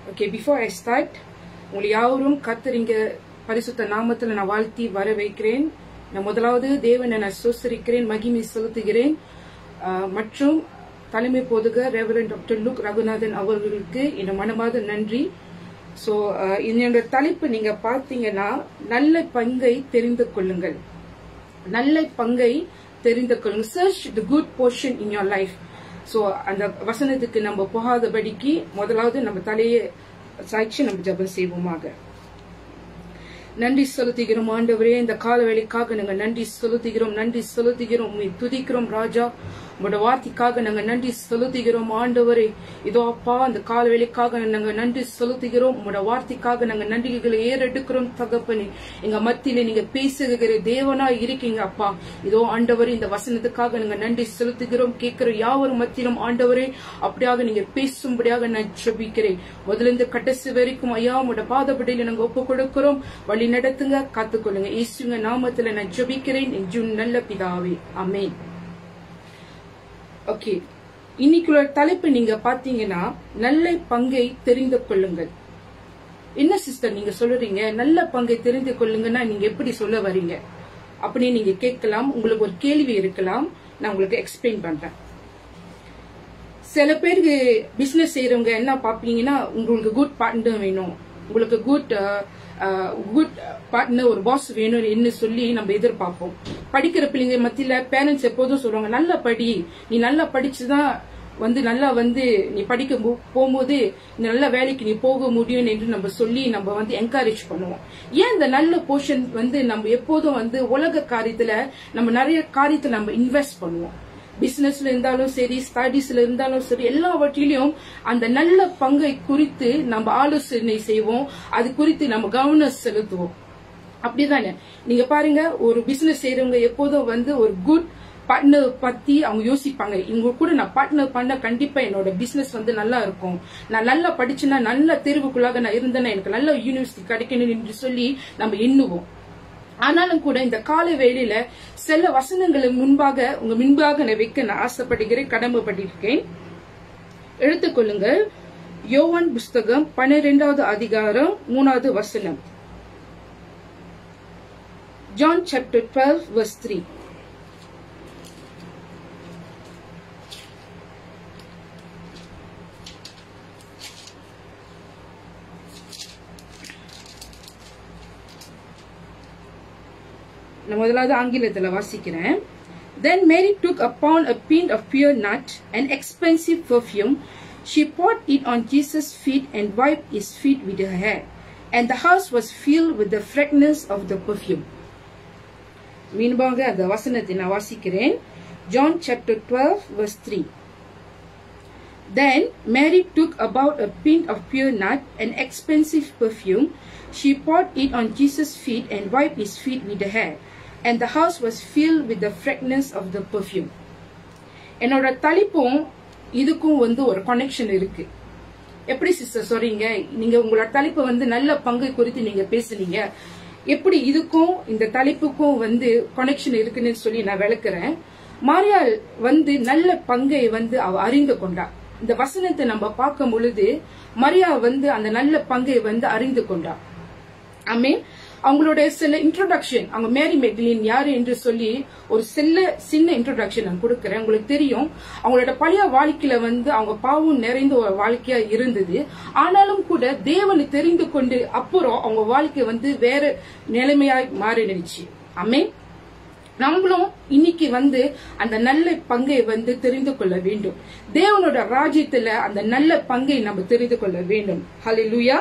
Okay before I start உங்களை யாவரும் கத்தரிங்க பரிசுத்த நாமத்தில் நான் வாழ்த்தி வர வைக்கிறேன் நான் முதலாவது தேவனை நான் சோசரிக்கிறேன் மகிமை செலுத்துகிறேன் ஆஹ், மற்றும் தலைமை போதுகர் ரெவரன் டாக்டர் லுக் ரகுநாதன் அவர்களுக்கு என் மனமாத நன்றி ஸோ என்னோட தலைப்பு நீங்க பார்த்தீங்கன்னா நல்ல பங்கை தெரிந்து கொள்ளுங்கள் நல்ல பங்கை தெரிந்து கொள்ளுங்கள் search the good portion in your life so அந்த வசனத்துக்கு நம்ம போகாதபடிக்கு முதலாவது நம்ம தலையை சாய்ச்சி நம்ம ஜெபம் செய்வோமாக நன்றி செலுத்துகிறோம் ஆண்டவரே இந்த கால வேலைக்காக நாங்க நன்றி செலுத்துகிறோம் நன்றி செலுத்துகிறோம் உம்மை துதிக்கிறோம் ராஜா உங்களோட வார்த்தைக்காக நாங்க நன்றி செலுத்துகிறோம் ஆண்டவரே இதோ அப்பா அந்த கால வேலைக்காக நாங்க நன்றி செலுத்துகிறோம் உங்களோட வார்த்தைக்காக நாங்க நன்றிகளை ஏறெடுக்கிறோம் தகப்பனே எங்க மத்தியில நீங்க பேசுகிற தேவனா இருக்கீங்க அப்பா இதோ ஆண்டவரே இந்த வசனத்துக்காக நாங்க நன்றி செலுத்துகிறோம் கேட்கிற யாவரும் மத்தியிலும் ஆண்டவரே அப்படியாக நீங்க பேசும்படியாக நான் ஜெபிக்கிறேன் முதல்ல இருந்து கடைசி வரைக்கும் ஐயா உங்களோட பாதப்படியில நாங்க ஒப்பு கொடுக்கிறோம் வழி நடத்துங்க காத்துக்கொள்ளுங்க இயேசுங்க நாமத்துல நான் ஜெபிக்கிறேன் என் ஜீவன் நல்ல பிதாவே ஆமென் ஓகே இன்னைக்குள்ள தலைப்பு நீங்க பாத்தீங்கன்னா நல்ல பங்கை தெரிந்து கொள்ளுங்கள் என்ன சிஸ்டர் நீங்க சொல்றீங்க நல்ல பங்கை தெரிந்து கொள்ளுங்கன்னா நீங்க எப்படி சொல்ல வரீங்க அப்படின்னு நீங்க கேட்கலாம் உங்களுக்கு ஒரு கேள்வி இருக்கலாம் நான் உங்களுக்கு எக்ஸ்பிளைன் பண்றேன் சில பேருக்கு பிசினஸ் செய்யறவங்க என்ன பாப்பீங்கன்னா உங்களுக்கு குட் பார்ட்னர் வேணும் உங்களுக்கு குட் குட் பார்ட்னர் ஒரு பாஸ் வேணும் என்ன சொல்லி நம்ம எதிர்பார்ப்போம் படிக்கிற பிள்ளைங்க மத்தியில பேரண்ட்ஸ் எப்போதும் சொல்லுவாங்க நல்லா படி நீ நல்லா படிச்சுதான் வந்து நல்லா வந்து நீ படிக்க போ- போகும்போது நீ நல்ல வேலைக்கு நீ போக முடியும் என்று நம்ம சொல்லி நம்ம வந்து என்கரேஜ் பண்ணுவோம் ஏன் இந்த நல்ல போர்ஷன் வந்து நம்ம எப்போதும் வந்து உலக காரியத்துல நம்ம நிறைய காரியத்துல நம்ம இன்வெஸ்ட் பண்ணுவோம் பிசினஸ்ல இருந்தாலும் சரி ஸ்டடீஸ்ல இருந்தாலும் சரி எல்லாவற்றிலையும் அந்த நல்ல பங்கை குறித்து நம்ம ஆலோசனை செய்வோம் அது குறித்து நம்ம கவனம் செலுத்துவோம் அப்படிதானே நீங்க பாருங்க ஒரு பிசினஸ் செய்யறவங்க எப்போதும் வந்து ஒரு குட் பார்ட்னர் பத்தி அவங்க யோசிப்பாங்க இவங்க கூட நான் பார்ட்னர் பண்ண கண்டிப்பா என்னோட பிசினஸ் வந்து நல்லா இருக்கும் நான் நல்லா படிச்சுன்னா நல்ல தேர்வுக்குள்ளாக நான் இருந்தேன்னா எனக்கு நல்ல யூனிவர்சிட்டி கிடைக்கணும் என்று சொல்லி நம்ம எண்ணுவோம் ஆனாலும் கூட இந்த காலை வேளையில சில வசனங்களை முன்பாக உங்க முன்பாக நான் வைக்க நான் ஆசைப்படுகிறேன் கடமைப்பட்டிருக்கேன் எடுத்துக்கொள்ளுங்கள் யோவான் புஸ்தகம் பன்னிரெண்டாவது அதிகாரம் மூணாவது வசனம் John chapter twelve verse three நான் முதலாவது ஆங்கிலத்துல வாசிக்கிறேன் Then Mary took upon a pint of pure nut, an expensive perfume. She poured it on Jesus' feet and wiped his feet with her hair. And the house was filled with the fragrance of the perfume. மீன்பாக அந்த வசனத்தை நான் வாசிக்கிறேன் John chapter 12 verse 3 Then Mary took about a pint of pure nut, an expensive perfume. She poured it on Jesus' feet and wiped his feet with her hair. And the house was filled with the fragrance of the perfume. என்னோட தலைப்பும் இதுக்கும் வந்து ஒரு connection இருக்கு எப்படி sister சொல்றீங்க நீங்க உங்களோட தலைப்பு வந்து நல்ல பங்கு குறித்து நீங்க பேசுனீங்க எப்படி இதுக்கும் இந்த தலைப்புக்கும் வந்து கனெக்ஷன் இருக்குன்னு சொல்லி நான் விளக்குறேன் மாரியாள் வந்து நல்ல பங்கை வந்து அவ அறிந்து கொண்டா இந்த வசனத்தை நம்ம பார்க்கும் பொழுது மரியா வந்து அந்த நல்ல பங்கை வந்து அறிந்து கொண்டா ஆமே அவங்களுடைய சில இன்ட்ரோடக்ஷன் அவங்க மேரி மெக்லின் யாரு என்று சொல்லி ஒரு சில சின்ன இன்ட்ரோடக்ஷன் நான் கொடுக்கறேன் உங்களுக்கு தெரியும் அவங்களோட பழைய வாழ்க்கையில வந்து அவங்க பாவம் நிறைந்த ஒரு வாழ்க்கையா இருந்தது ஆனாலும் கூட தேவனை தெரிந்து கொண்டு அப்புறம் அவங்க வாழ்க்கை வந்து வேற நிலைமையாய் மாறிடுச்சு ஆமே நம்மளும் இன்னைக்கு வந்து அந்த நல்ல பங்கை வந்து தெரிந்து கொள்ள வேண்டும் தேவனோட ராஜ்யத்துல அந்த நல்ல பங்கை நம்ம தெரிந்து கொள்ள வேண்டும் ஹalleluya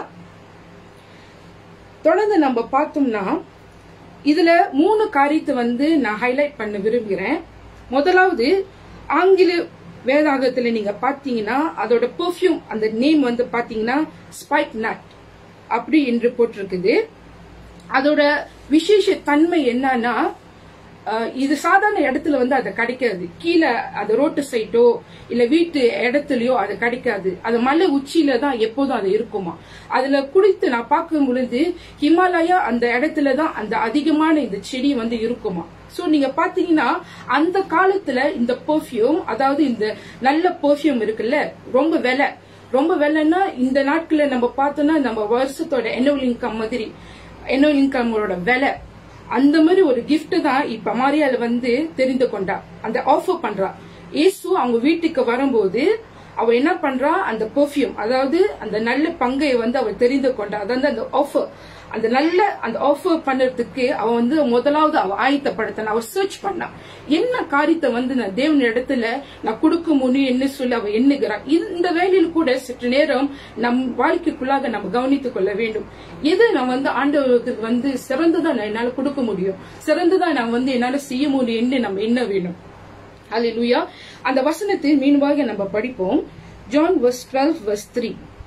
தொடர்ந்து நம்ம பார்த்தோம்னா இதுல மூணு காரியத்தை வந்து நான் ஹைலைட் பண்ண விரும்புகிறேன் முதலாவது ஆங்கில வேதாகத்துல நீங்க பாத்தீங்கன்னா அதோட பெர்ஃப்யூம் அந்த நேம் வந்து பாத்தீங்கன்னா ஸ்பைக் நட் அப்படி என்று போட்டிருக்குது அதோட விசேஷ தன்மை என்னன்னா அஹ், இது சாதாரண இடத்துல வந்து அது கிடைக்காது கீழே அது ரோட்டு சைட்டோ இல்ல வீட்டு இடத்துலயோ அது கிடைக்காது அது மலை உச்சியில தான் எப்போதும் அது இருக்குமா அதுல குடித்து நான் பார்க்கும் பொழுது ஹிமாலயா அந்த இடத்துல தான் அந்த அதிகமான இந்த செடி வந்து இருக்குமா சோ நீங்க பாத்தீங்கன்னா அந்த காலத்துல இந்த பெர்ஃப்யூம் அதாவது இந்த நல்ல பெர்ஃப்யூம் இருக்குல்ல ரொம்ப விலை ரொம்ப வெள்ளன்னா இந்த நாட்கள்ல நம்ம பார்த்தோம்னா நம்ம வருஷத்தோட annual இன்கம் மாதிரி annual இன்கமோட விலை அந்த மாதிரி ஒரு gift தான் இப்ப மாரியால வந்து தெரிந்து கொண்டா அந்த ஆஃபர் பண்றா இயேசு அவங்க வீட்டுக்கு வரும்போது அவ என்ன பண்றா அந்த பெர்ஃப்யூம் அதாவது அந்த நல்ல பங்கை வந்து அவ தெரிந்து கொண்டா அதாவது அந்த ஆஃபர் அந்த நல்ல அந்த ஆஃபர் பண்றதுக்கு அவ வந்து முதலாவது அவ ஆயத்தப்படுத்தின அவ சர்ச் பண்ணா என்ன காரியத்தை வந்து நான் தேவன் இடத்துல நான் கொடுக்க முடியும் என்ன சொல்லி அவ எண்ணுகிறா இந்த வேலையில் கூட சற்று நேரம் நம் வாழ்க்கைக்குள்ளாக நம்ம கவனித்துக் கொள்ள வேண்டும் எது நான் வந்து ஆண்டவருக்கு வந்து சிறந்ததா நான் என்னால கொடுக்க முடியும் சிறந்ததா நான் வந்து என்னால செய்ய முடியும் என்று நம்ம எண்ண வேணும் அல்லேலூயா அந்த வசனத்தை மீன்பாக நம்ம படிப்போம் John verse 12 verse 3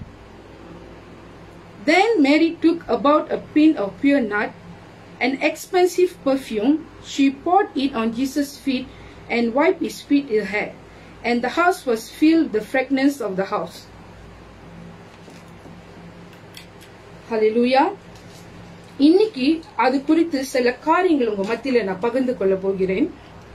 Then Mary took about a pin of pure nut, an expensive perfume. She poured it on Jesus' feet and wiped his feet with her hair. And the house was filled with the fragrance of the house. Hallelujah. இன்னைக்கு அது குறித்து சில காரியங்கள் உங்க மத்தியில நான் பகிர்ந்து கொள்ள போகிறேன்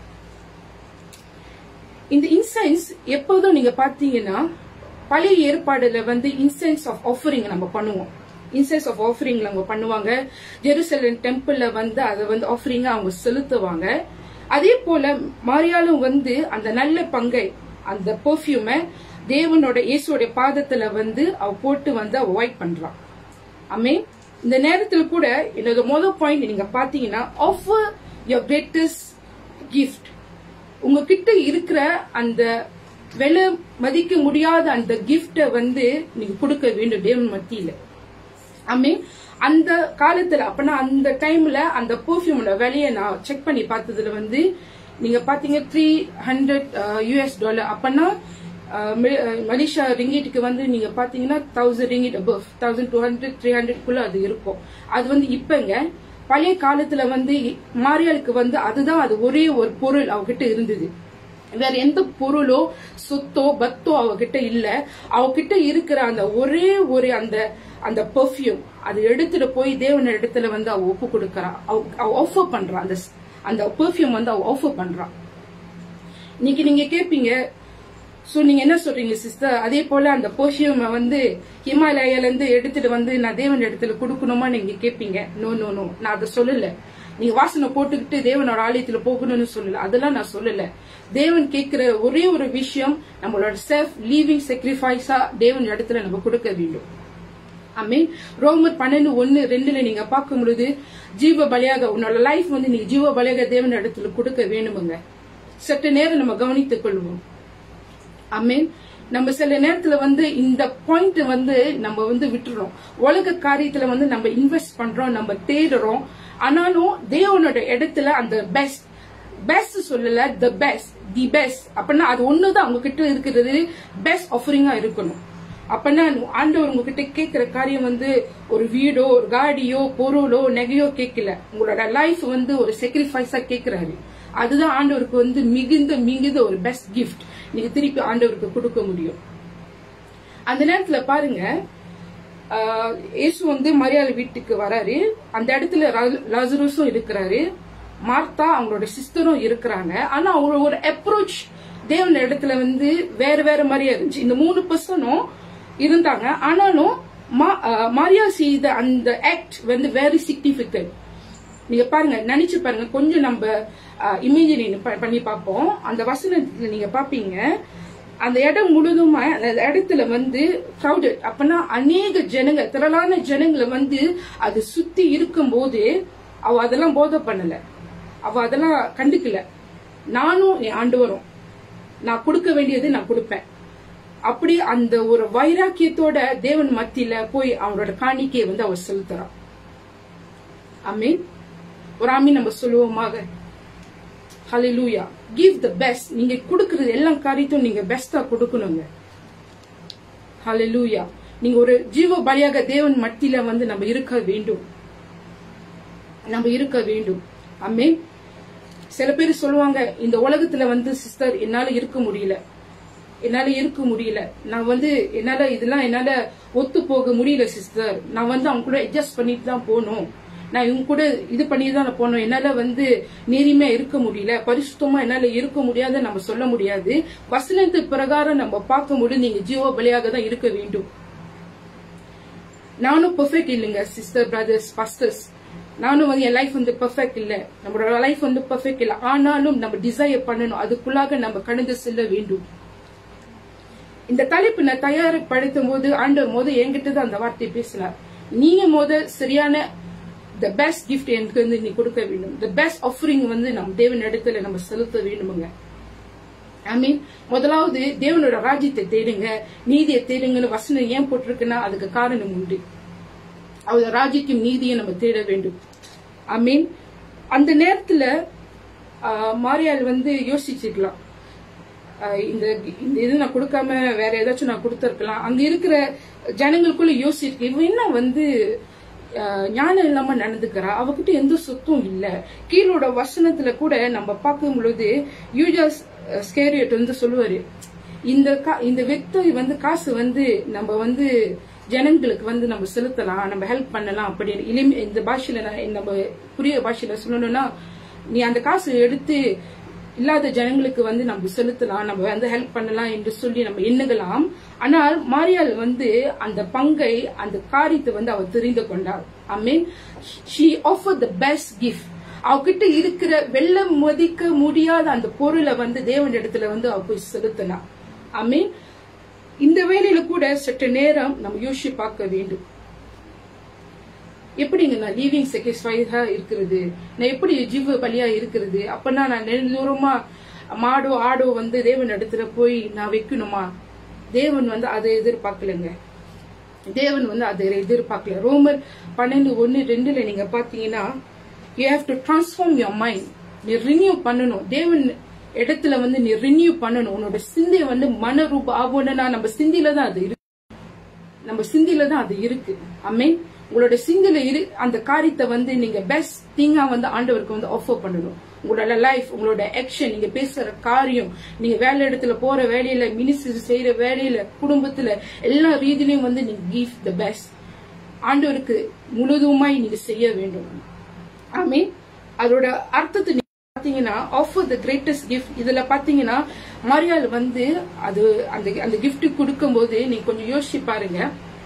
இந்த இன்சென்ஸ் எப்போதும் நீங்க பாத்தீங்கன்னா பழைய ஏற்பாடுல வந்து இன்சென்ஸ் ஆஃப் ஆஃபரிங் நம்ம பண்ணுவோம் இன்சென்ஸ் ஆஃப் ஆஃபரிங் அவங்க பண்ணுவாங்க ஜெருசலம் டெம்பிள்ல வந்து அதை வந்து ஆஃபரிங்க அவங்க செலுத்துவாங்க அதே போல மாரியாலும் வந்து அந்த நல்ல பங்கை அந்த பெர்ஃபியூமை தேவனோட இயேசுவோட பாதத்துல வந்து அவ போட்டு வந்து அவ ஒயிட் பண்றான் அமே இந்த நேரத்துல கூட என்னோட முதல் பாயிண்ட் நீங்க பாத்தீங்கன்னா ஆஃபர் யோர் கிரேட்டஸ்ட் கிஃப்ட் உங்ககிட்ட இருக்கிற அந்த விலை மதிக்க முடியாத அந்த கிஃப்ட வந்து நீங்க கொடுக்க வேண்டும் தேவன் மத்தியில ஆமே அந்த காலத்துல அப்பனா அந்த டைம்ல அந்த பெர்ஃபியூமோட விலையை நான் செக் பண்ணி பார்த்ததுல வந்து நீங்க பாத்தீங்க த்ரீ ஹண்ட்ரட் யூஎஸ் டாலர் அப்பனா மலேசியா ரிங்கிட்டுக்கு வந்து நீங்க பாத்தீங்கன்னா thousand ringgit above thousand two hundred three hundred குள்ள அது இருக்கும் அது வந்து இப்பங்க பழைய காலத்துல வந்து மாரியாளுக்கு வந்து அதுதான் அது ஒரே ஒரு பொருள் அவகிட்ட இருந்தது வேற எந்த பொருளோ சொத்தோ பத்தோ அவகிட்ட இல்ல அவகிட்ட இருக்கிற அந்த ஒரே ஒரு அந்த அந்த பெர்ஃபியூம் அது எடுத்துட்டு போய் தேவன இடத்துல வந்து அவ ஒப்பு கொடுக்கறா அவ ஆஃபர் பண்றா அந்த அந்த பெர்ஃபியூம் வந்து அவ ஆஃபர் பண்றா இன்னைக்கு நீங்க கேப்பீங்க சோ நீங்க என்ன சொல்றீங்க சிஸ்டர் அதே போல அந்த பெர்ஃபியூம் வந்து ஹிமாலயால இருந்து எடுத்துட்டு வந்து நான் தேவன் இடத்துல கொடுக்கணுமா நீங்க கேப்பீங்க நோ நோ நோ நான் அதை சொல்லல நீங்க வாசனை போட்டுக்கிட்டு தேவனோட ஆலயத்துல போகணும்னு சொல்லல அதெல்லாம் நான் சொல்லல தேவன் கேட்கிற ஒரே ஒரு விஷயம் நம்மளோட செல்ஃப் லீவிங் சாக்ரிஃபைஸா தேவன் இடத்துல நம்ம கொடுக்க வேண்டும் ஆமே ரோமர் பன்னெண்டு ஒன்னு ரெண்டுல நீங்க பார்க்கும் பொழுது ஜீவ பலியாக உன்னோட லைஃப் வந்து நீங்க ஜீவ பலியாக தேவன் இடத்துல கொடுக்க வேணுமுங்க சற்று நேரம் நம்ம கவனித்துக் கொள்வோம் அமேன் நம்ம சில நேரத்துல வந்து இந்த பாயிண்ட் வந்து நம்ம வந்து விட்டுறோம் உலக காரியத்துல வந்து நம்ம இன்வெஸ்ட் பண்றோம் நம்ம தேடுறோம் ஆனாலும் தேவனோட இடத்துல அந்த பெஸ்ட் பெஸ்ட் சொல்லல த பெஸ்ட் தி பெஸ்ட் அப்படின்னா அது ஒண்ணுதான் அவங்க கிட்ட இருக்கிறது பெஸ்ட் ஆஃபரிங்கா இருக்கணும் அப்பனா ஆண்டவர் உங்ககிட்ட கேட்கிற காரியம் வந்து ஒரு வீடோ ஒரு காடியோ பொருளோ நகையோ கேட்கல உங்களோட லைஃப் வந்து ஒரு சாக்ரிஃபைஸா கேட்கிறாரு அதுதான் ஆண்டவருக்கு வந்து மிகுந்த மிகுந்த ஒரு பெஸ்ட் கிஃப்ட் நீங்க திருப்பி ஆண்டவருக்கு கொடுக்க முடியும் அந்த நேரத்துல பாருங்க இயேசு வந்து மரியாதை வீட்டுக்கு வராரு அந்த இடத்துல லாசரஸும் இருக்கிறாரு மார்த்தா அவங்களோட சிஸ்டரும் இருக்கிறாங்க ஆனா அவங்களோட ஒரு அப்ரோச் தேவன் இடத்துல வந்து வேற வேற மாதிரியா இருந்துச்சு இந்த மூணு பர்சனும் இருந்தாங்க ஆனாலும் மாரியா செய்த அந்த ஆக்ட் வந்து வெரி சிக்னிபிகன்ட் நீங்க பாருங்க நினைச்சு பாருங்க கொஞ்சம் நம்ம இமேஜின் பண்ணி பார்ப்போம் அந்த வசனத்துல நீங்க பாப்பீங்க அந்த இடம் முழுதுமா அந்த இடத்துல வந்து கிரௌடட் அப்பனா அநேக ஜனங்க திரளான ஜனங்களை வந்து அது சுத்தி இருக்கும் போது அவ அதெல்லாம் போதை பண்ணல அவ அதெல்லாம் கண்டுக்கல நானும் என் ஆண்டு வரும் நான் கொடுக்க வேண்டியது நான் கொடுப்பேன் அப்படி அந்த ஒரு வைராக்கியத்தோட தேவன் மத்தியில போய் அவனோட காணிக்கையை வந்து அவர் செலுத்துறான் அமீன் ஒரு ஆமீன் நம்ம சொல்லுவோமாக ஹலிலூயா கிவ் த பெஸ்ட் நீங்க கொடுக்கறது எல்லா காரியத்தையும் நீங்க பெஸ்டா கொடுக்கணுங்க ஹலிலூயா நீங்க ஒரு ஜீவ பலியாக தேவன் மத்தியில வந்து நம்ம இருக்க வேண்டும் நம்ம இருக்க வேண்டும் அம்மே சில பேர் சொல்லுவாங்க இந்த உலகத்துல வந்து சிஸ்டர் என்னால இருக்க முடியல என்னால இருக்க முடியல நான் வந்து என்னால இதெல்லாம் என்னால ஒத்து போக முடியல சிஸ்டர் நான் வந்து அவங்க கூட அட்ஜஸ்ட் பண்ணிட்டு தான் போகணும் நான் இவங்க கூட இது பண்ணி தான் நான் போனோம் என்னால வந்து நீரிமையா இருக்க முடியல பரிசுத்தமா என்னால இருக்க முடியாது நம்ம சொல்ல முடியாது வசனத்து பிரகாரம் நம்ம பார்க்கும்போது நீங்க ஜீவ பலியாக தான் இருக்க வேண்டும் நானும் பெர்ஃபெக்ட் இல்லைங்க சிஸ்டர் பிரதர்ஸ் பாஸ்டர்ஸ் நானும் வந்து என் லைஃப் வந்து பெர்ஃபெக்ட் இல்ல நம்மளோட லைஃப் வந்து பெர்ஃபெக்ட் இல்ல ஆனாலும் நம்ம டிசைர் பண்ணணும் அதுக்குள்ளாக நம்ம கடந்து செல்ல வேண்டும் இந்த தலைப்பு நான் தயார்படுத்தும் போது ஆண்டவர் போது என்கிட்ட தான் அந்த வார்த்தையை பேசினார் நீங்க போத சரியான த பெஸ்ட் கிஃப்ட் எனக்கு வந்து நீ கொடுக்க வேண்டும் த பெஸ்ட் ஆஃபரிங் வந்து நம்ம தேவன் இடத்துல நம்ம செலுத்த வேண்டுமுங்க ஐ மீன் முதலாவது தேவனோட ராஜ்யத்தை தேடுங்க நீதியை தேடுங்கன்னு வசனம் ஏன் போட்டிருக்குன்னா அதுக்கு காரணம் உண்டு அவர் ராஜ்யத்தையும் நீதியும் நம்ம தேட வேண்டும் ஐ மீன் அந்த நேரத்துல ஆஹ், மாரியாள் வந்து யோசிச்சுக்கலாம் ஆஹ், இந்த இந்த இது நான் கொடுக்காம வேற ஏதாச்சும் நான் கொடுத்துருக்கலாம் அங்க இருக்கிற ஜனங்களுக்குள்ள யோசிச்சிருக்கு இவன் என்ன வந்து ஆஹ், ஞானம் இல்லாம நடந்துக்கிறா அவகிட்ட எந்த சொத்தும் இல்ல கீழோட வசனத்துல கூட நம்ம பார்க்கும் பொழுது யூஜாஸ் ஸ்கேரியட் வந்து சொல்லுவாரு இந்த கா- இந்த வித்து வந்து காசு வந்து நம்ம வந்து ஜனங்களுக்கு வந்து நம்ம செலுத்தலாம் நம்ம ஹெல்ப் பண்ணலாம் அப்படின்னு இனிமே இந்த பாஷையில நான் நம்ம புரிய பாஷையில சொல்லணும்னா நீ அந்த காசு எடுத்து இல்லாத ஜனங்களுக்கு வந்து நம்ம செலுத்தலாம் நம்ம வந்து ஹெல்ப் பண்ணலாம் என்று சொல்லி நம்ம எண்ணுகலாம் ஆனால் மாரியாள் வந்து அந்த பங்கை அந்த காரியத்தை வந்து அவர் தெரிந்து கொண்டார் I mean she offer the best gift அவகிட்ட இருக்கிற வெள்ளம் மதிக்க முடியாத அந்த பொருளை வந்து தேவன் இடத்துல வந்து அவ போய் செலுத்தினா ஐ மீன் இந்த வேலையில கூட சற்று நேரம் நம்ம யோசிச்சு பார்க்க வேண்டும் எப்படிங்க நான் லீவிங் சாட்டிஸ்ஃபைடா இருக்கிறது நான் எப்படி ஜீவ பலியா இருக்கிறது அப்பனா நான் நெல் தூரமா மாடோ ஆடோ வந்து தேவன் இடத்துல போய் நான் வைக்கணுமா தேவன் வந்து அதை எதிர்பார்க்கலங்க தேவன் வந்து அதை எதிர்பார்க்கல ரோமர் பன்னெண்டு ஒன்னு ரெண்டுல நீங்க பாத்தீங்கன்னா you have to transform your mind நீ ரினியூ பண்ணணும் தேவன் இடத்துல வந்து நீ ரினியூ பண்ணணும் உன்னோட சிந்தை வந்து மன ரூப ஆகும்னா நம்ம சிந்தில தான் அது இருக்கு நம்ம சிந்தில தான் அது இருக்கு அம்மேன் உங்களோட சிந்தில இரு அந்த காரியத்தை வந்து நீங்க பெஸ்ட் திங்கா வந்து ஆண்டவருக்கு வந்து ஆஃபர் பண்ணணும் உங்களோட லைஃப் உங்களோட ஆக்ஷன் நீங்க பேசுற காரியம் நீங்க வேலை இடத்துல போற வேலையில மினிஸ்டர் செய்யற வேலையில குடும்பத்துல எல்லா ரீதியிலையும் வந்து நீங்க கிவ் த பெஸ்ட் ஆண்டவருக்கு முழுதுமாய் நீங்க செய்ய வேண்டும் ஆமீன் அதோட அர்த்தத்தை நீங்க பாத்தீங்கன்னா ஆஃபர் த கிரேட்டஸ்ட் கிஃப்ட் இதுல பாத்தீங்கன்னா மரியாள் வந்து அது அந்த அந்த gift கொடுக்கும்போது நீங்க கொஞ்சம் யோசிச்சு பாருங்க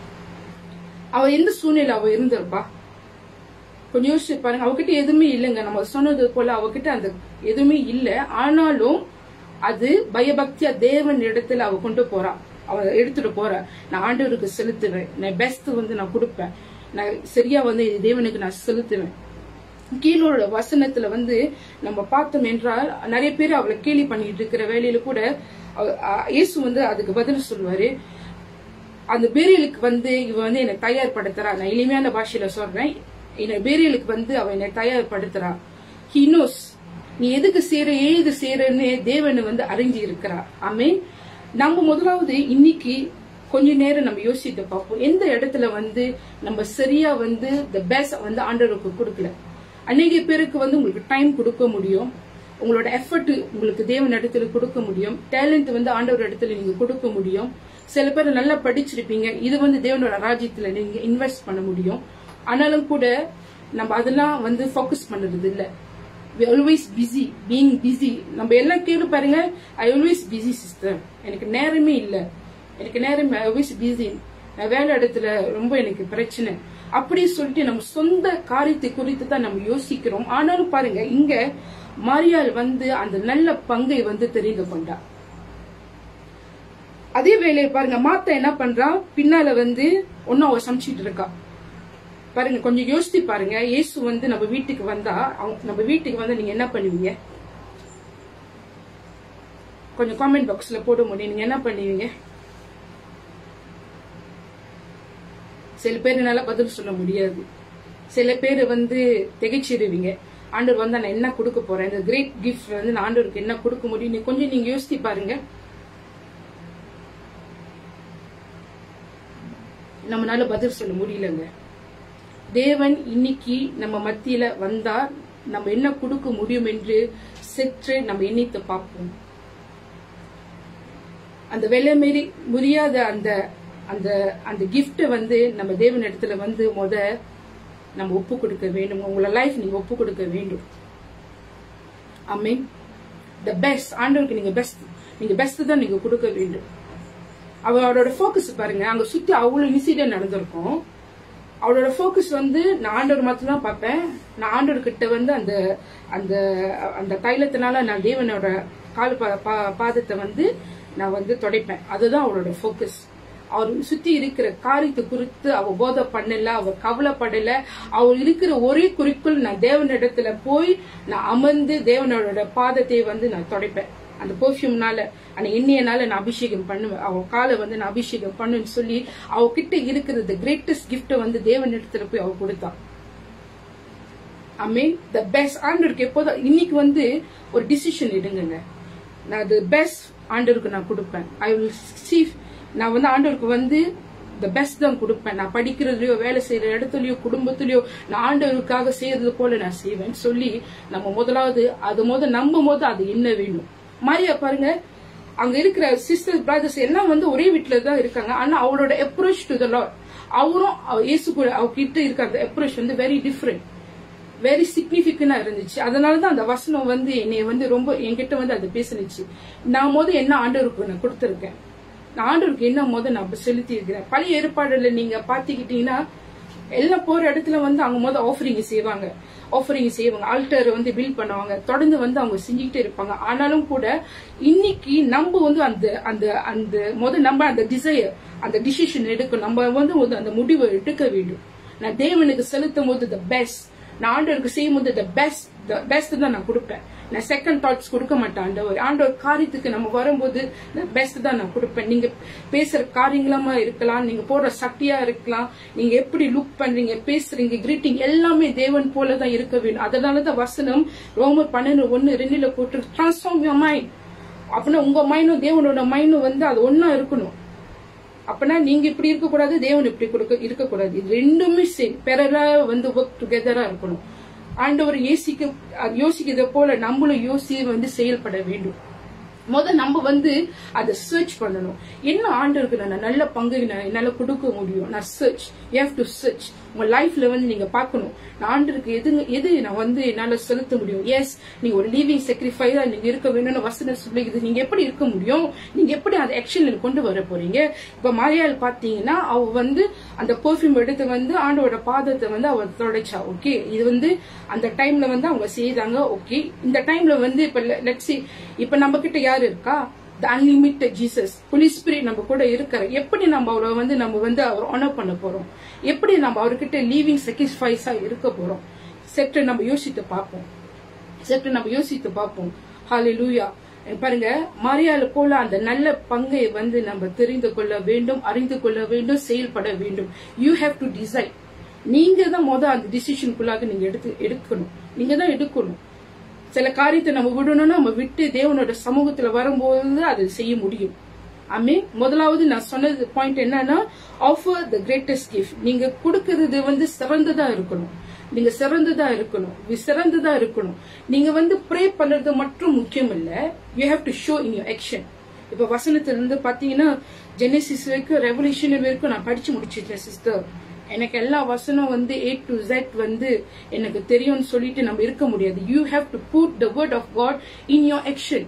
அவ எந்த சூழ்நிலை அவ இருந்திருப்பா கொஞ்சம் யோசிச்சு பாருங்க அவகிட்ட எதுவுமே இல்லைங்க நம்ம சொன்னது போல அவகிட்ட அந்த எதுவுமே இல்ல ஆனாலும் அது பயபக்தியா தேவன் இடத்துல அவ கொண்டு போறா அவ எடுத்துட்டு போறா நான் ஆண்டவருக்கு செலுத்துவேன் நான் பெஸ்ட் வந்து நான் கொடுப்பேன் நான் சரியா வந்து இது தேவனுக்கு நான் செலுத்துவேன் கீழோட வசனத்துல வந்து நம்ம பார்த்தோம் என்றால் நிறைய பேர் அவளை கேலி பண்ணிட்டு இருக்கிற வேலையில கூட அவ- அ- இயேசு வந்து அதுக்கு பதில் சொல்லுவாரு அந்த பேரியலுக்கு வந்து இவ வந்து என்னை தயார்படுத்துறா நான் எளிமையான பாஷையில சொல்றேன் என்னை பேரியலுக்கு வந்து அவ என்னை தயார்படுத்துறா ஹி நோஸ் நீ எதுக்கு சேர ஏது சேரன்னு தேவன் வந்து அறிஞ்சு இருக்கிறா ஆமே நம்ம முதலாவது இன்னைக்கு கொஞ்ச நேரம் நம்ம யோசித்து பார்ப்போம் எந்த இடத்துல வந்து நம்ம சரியா வந்து த பெஸ்ட் வந்து ஆண்டவருக்கு கொடுக்கல அநேக பேருக்கு வந்து உங்களுக்கு டைம் கொடுக்க முடியும் உங்களோட எஃபர்ட் உங்களுக்கு தேவன் இடத்துல கொடுக்க முடியும் டேலண்ட் வந்து ஆண்டவர் இடத்துல நீங்க கொடுக்க முடியும் சில பேர் நல்லா படிச்சிருப்பீங்க இது வந்து தேவனோட ராஜ்யத்துல நீங்க இன்வெஸ்ட் பண்ண முடியும் ஆனாலும் கூட நம்ம அதெல்லாம் வந்து ஃபோக்கஸ் பண்றது இல்ல we always busy being busy நம்ம எல்லாம் கேளு பாருங்க ஐ ஆல்வேஸ் பிஸி சிஸ்டர் எனக்கு நேரமே இல்ல எனக்கு நேரம் ஐ ஆல்வேஸ் பிஸி நான் வேலை இடத்துல ரொம்ப எனக்கு பிரச்சனை அப்படி சொல்லிட்டு நம்ம சொந்த காரியத்தை குறித்து தான் நம்ம யோசிக்கிறோம் ஆனாலும் பாருங்க இங்க மாரியாள் வந்து அந்த நல்ல பங்கை வந்து தெரிந்து கொண்டா அதே வேலையை பாருங்க மாத்த என்ன பண்றா பின்னால வந்து ஒன்னும் அவ சமைச்சிட்டு இருக்கா பாருங்க கொஞ்சம் யோசித்து பாருங்க இயேசு வந்து நம்ம வீட்டுக்கு வந்தா அவங்க- நம்ம வீட்டுக்கு வந்து நீங்க என்ன பண்ணுவீங்க கொஞ்சம் காமெண்ட் பாக்ஸ்ல போட முடியும் நீங்க என்ன பண்ணுவீங்க சில பேருனால பதில் சொல்ல முடியாது சில பேர் வந்து திகைச்சிடுவீங்க ஆண்டவர் வந்து நான் என்ன கொடுக்க போறேன் இந்த கிரேட் கிஃப்ட் வந்து நான் ஆண்டவருக்கு என்ன கொடுக்க முடியும் நீ கொஞ்சம் நீங்க யோசித்து பாருங்க நம்மளால பதில் சொல்ல முடியலங்க தேவன் இன்னைக்கு நம்ம மத்தியில வந்தா நம்ம என்ன கொடுக்க முடியும் என்று சற்று நம்ம எண்ணித்து பார்ப்போம் அந்த வெலை மீறி முடியாத அந்த அந்த அந்த கிஃப்ட வந்து நம்ம தேவன் இடத்துல வந்து முத நம்ம ஒப்பு கொடுக்க வேண்டும் உங்களோட லைஃப் நீங்க ஒப்பு கொடுக்க வேண்டும் அமீன் த பெஸ்ட் ஆண்டவருக்கு நீங்க பெஸ்ட் நீங்க பெஸ்ட் தான் நீங்க கொடுக்க வேண்டும் அவரோட ஃபோக்கஸ் பாருங்க அங்க சுத்தி அவ்வளவு இன்சிடென்ட் நடந்திருக்கும் அவளோட ஃபோக்கஸ் வந்து நான் ஆண்டவர் மாத்திரம் தான் பார்ப்பேன் நான் ஆண்டவர் கிட்ட வந்து அந்த அந்த அந்த தைலத்தினால நான் தேவனோட கால் பா- பா- பாதத்தை வந்து நான் வந்து தொடைப்பேன் அதுதான் அவளோட ஃபோக்கஸ் அவர் சுத்தி இருக்கிற காரியத்தை குறித்து அவ போதை பண்ணல அவர் கவலைப்படல அவர் இருக்கிற ஒரே குறிக்குள் நான் தேவனிடத்துல போய் நான் அமர்ந்து தேவனோட பாதத்தை வந்து நான் தொடைப்பேன் அந்த பெர்ஃபியூம்னால அந்த எண்ணெயனால நான் அபிஷேகம் பண்ணுவேன் அவ காலை வந்து நான் அபிஷேகம் பண்ணுன்னு சொல்லி அவ கிட்ட இருக்கிறது கிரேட்டஸ்ட் கிஃப்ட வந்து தேவன் இடத்துல போய் அவ கொடுத்தா ஐ மீன் த பெஸ்ட் ஆண்டருக்கு எப்போதும் இன்னைக்கு வந்து ஒரு டிசிஷன் எடுங்கங்க நான் அது பெஸ்ட் ஆண்டருக்கு நான் கொடுப்பேன் ஐ வில் சி நான் வந்து ஆண்டவருக்கு வந்து த பெஸ்ட் தான் கொடுப்பேன் நான் படிக்கிறதுலயோ வேலை செய்யற இடத்துலயோ குடும்பத்திலயோ நான் ஆண்டவருக்காக செய்யறது போல நான் செய்வேன் சொல்லி நம்ம முதலாவது அது முத நம்பும் போது அது என்ன வேணும் மாரியா பாருங்க அங்க இருக்கிற சிஸ்டர் பிரதர்ஸ் எல்லாம் வந்து ஒரே வீட்டுல தான் இருக்காங்க ஆனா அவரோட அப்ரோச் டு த லார்ட் அவரும் அவ- இயேசு கூட அவகிட்ட இருக்க அந்த அப்ரோச் வந்து வெரி டிஃப்ரெண்ட் வெரி சிக்னிபிகண்டா இருந்துச்சு அதனாலதான் அந்த வசனம் வந்து என்னைய வந்து ரொம்ப என்கிட்ட வந்து அது பேசுனுச்சு நான் முத என்ன ஆண்டவருக்கு நான் கொடுத்திருக்கேன் நான் ஆண்டவருக்கு என்ன முத நான் செலுத்தி இருக்கிறேன் பழைய ஏற்பாடுல நீங்க பாத்துக்கிட்டீங்கன்னா எல்லாம் போற இடத்துல வந்து அவங்க முத ஆஃபரிங் செய்வாங்க ஆஃபரிங் செய்வாங்க ஆல்டர் வந்து பில் பண்ணுவாங்க தொடர்ந்து வந்து அவங்க செஞ்சுக்கிட்டே இருப்பாங்க ஆனாலும் கூட இன்னைக்கு நம்ம வந்து அந்த அந்த அந்த முத நம்ம அந்த டிசையர் அந்த டிசிஷன் எடுக்கணும் நம்ம வந்து ஒரு அந்த முடிவை எடுக்க வேண்டும் நான் தேவனுக்கு செலுத்தும் போது த பெஸ்ட் நான் ஆண்டவருக்கு செய்யும் போது த பெஸ்ட் த பெஸ்ட் தான் நான் கொடுப்பேன் நான் செகண்ட் தாட்ஸ் கொடுக்க மாட்டேன் ஆண்டவர் ஆண்டவர் காரியத்துக்கு நம்ம வரும்போது த பெஸ்ட் தான் நான் கொடுப்பேன் நீங்க பேசுற காரியங்களமா இருக்கலாம் நீங்க போடுற சக்தியா இருக்கலாம் நீங்க எப்படி லுக் பண்றீங்க பேசுறீங்க கிரீட்டிங் எல்லாமே தேவன் போல தான் இருக்க வேண்டும் அதனாலதான் வசனம் ரோமர் பன்னெண்டு ஒன்னு ரெண்டுல போட்டு டிரான்ஸ்ஃபார்ம் யோர் மைண்ட் அப்படின்னா உங்க மைண்டும் தேவனோட மைண்டும் வந்து அது ஒன்னா இருக்கணும் அப்பனா நீங்க இப்படி இருக்க கூடாது தேவன் இப்படி கொடுக்க இருக்கக்கூடாது இது ரெண்டுமே சேம் பெறலா வந்து ஒர்க் டுகெதரா இருக்கணும் ஆண்டவர் யோசிக்க அது யோசிக்கிறத போல நம்மளும் யோசி வந்து செயல்பட வேண்டும் முத நம்ம வந்து அதை சர்ச் பண்ணணும் என்ன ஆண்டவருக்கு நான் நல்ல பங்கு நான் என்னால கொடுக்க முடியும் நான் search you have to search உங்க லைஃப்ல வந்து நீங்க பார்க்கணும் நான் ஆண்டருக்கு எது எது நான் வந்து என்னால செலுத்த முடியும் எஸ் நீங்க ஒரு லீவிங் சாக்ரிஃபைஸா நீங்க இருக்க வேணும்னு வசனம் சொல்லிக்குது நீங்க எப்படி இருக்க முடியும் நீங்க எப்படி அந்த ஆக்ஷன்ல கொண்டு வர போறீங்க இப்ப மரியாள் பாத்தீங்கன்னா அவ வந்து அந்த பெர்ஃபியூம் எடுத்து வந்து ஆண்டோட பாதத்தை வந்து அவ தொடைச்சா ஓகே இது வந்து அந்த டைம்ல வந்து அவங்க செய்தாங்க ஓகே இந்த டைம்ல வந்து இப்ப லெட்ஸி இப்ப நம்ம கிட்ட யாரு இருக்கா the unlimited Jesus holy spirit நம்ம கூட இருக்கிற எப்படி நம்ம அவரை வந்து நம்ம வந்து அவர் ஆனர் பண்ண போறோம் எப்படி நம்ம அவர்கிட்ட லீவிங் சாக்ரிஃபைஸா இருக்க போறோம் சற்று நம்ம யோசித்து பார்ப்போம் சற்று நம்ம யோசித்து பார்ப்போம் ஹாலே லூயா பாருங்க மரியாதை போல அந்த நல்ல பங்கை வந்து நம்ம தெரிந்து கொள்ள வேண்டும் அறிந்து கொள்ள வேண்டும் செயல்பட வேண்டும் யூ ஹேவ் டு டிசைட் நீங்க தான் முத அந்த டிசிஷனுக்குள்ளாக நீங்க எடுத்து எடுக்கணும் நீங்க தான் எடுக்கணும் சில காரியத்தை நம்ம விடணும்னா நம்ம விட்டு தேவனோட சமூகத்துல வரும்போது அதை செய்ய முடியும் ஆமே முதலாவது நான் சொன்னது பாயிண்ட் என்னன்னா ஆஃபர் த கிரேட்டஸ்ட் கிஃப்ட் நீங்க கொடுக்கறது வந்து சிறந்ததா இருக்கணும் நீங்க சிறந்ததா இருக்கணும் வி- சிறந்ததா இருக்கணும் நீங்க வந்து ப்ரே பண்றது மட்டும் முக்கியம் இல்ல you have to show in your action இப்ப வசனத்துல இருந்து பாத்தீங்கன்னா ஜெனசிஸ் வரைக்கும் ரெவல்யூஷன் வரைக்கும் நான் படிச்சு முடிச்சிட்டேன் சிஸ்டர் எனக்கு எல்லா வசனம் வந்து ஏ டு Z வந்து எனக்கு தெரியும்னு சொல்லிட்டு நம்ம இருக்க முடியாது you have to put the word of God in your action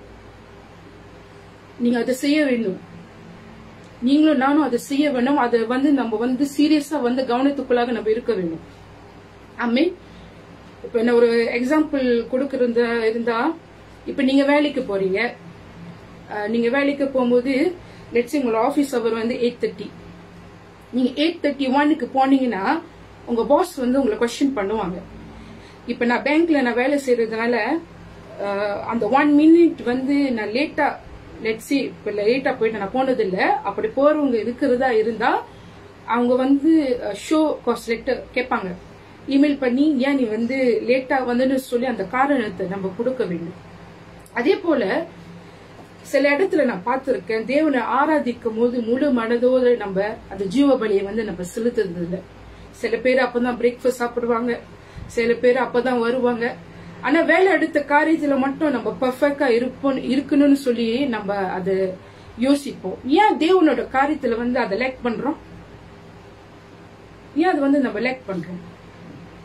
நீங்க அதை செய்ய வேண்டும் நீங்களும் நானும் அதை செய்ய வேண்டும் அதை வந்து நம்ம வந்து சீரியஸா வந்து கவனத்துக்குள்ளாக நம்ம இருக்க வேண்டும் ஆமே இப்ப என்ன ஒரு எக்ஸாம்பிள் கொடுக்கறதா இருந்தா இப்ப நீங்க வேலைக்கு போறீங்க அஹ், நீங்க வேலைக்கு போகும்போது லெட்ஸ் உங்களோட ஆபீஸ் அவர் வந்து எயிட் தேர்ட்டி நீங்க எயிட் தேர்ட்டி ஒன்னுக்கு போனீங்கன்னா உங்க பாஸ் வந்து உங்களை கொஸ்டின் பண்ணுவாங்க இப்ப நான் பேங்க்ல நான் வேலை செய்யறதுனால அஹ், அந்த ஒன் மினிட் வந்து நான் லேட்டா லெட்ஸி இப்ப லேட்டா போயிட்டு நான் போனது இல்ல அப்படி போறவங்க இருக்கிறதா இருந்தா அவங்க வந்து ஷோ காஸ்ட் லெட்டர் கேட்பாங்க இமெயில் பண்ணி ஏன் நீ வந்து லேட்டா வந்துன்னு சொல்லி அந்த காரணத்தை நம்ம கொடுக்க வேண்டும் அதே போல சில இடத்துல நான் பார்த்திருக்கேன் தேவனை ஆராதிக்கும் போது முழு மனதோடு நம்ம அந்த ஜீவ பலியை வந்து நம்ம செலுத்துறது இல்ல சில பேர் அப்பதான் பிரேக்ஃபாஸ்ட் சாப்பிடுவாங்க சில பேர் அப்பதான் வருவாங்க ஆனா வேலை எடுத்த காரியத்துல மட்டும் நம்ம பர்ஃபெக்டா இருப்போம் இருக்கணும்னு சொல்லி நம்ம அதை யோசிப்போம் ஏன் தேவனோட காரியத்துல வந்து அதை லேக் பண்றோம் ஏன் அது வந்து நம்ம லேக் பண்றோம்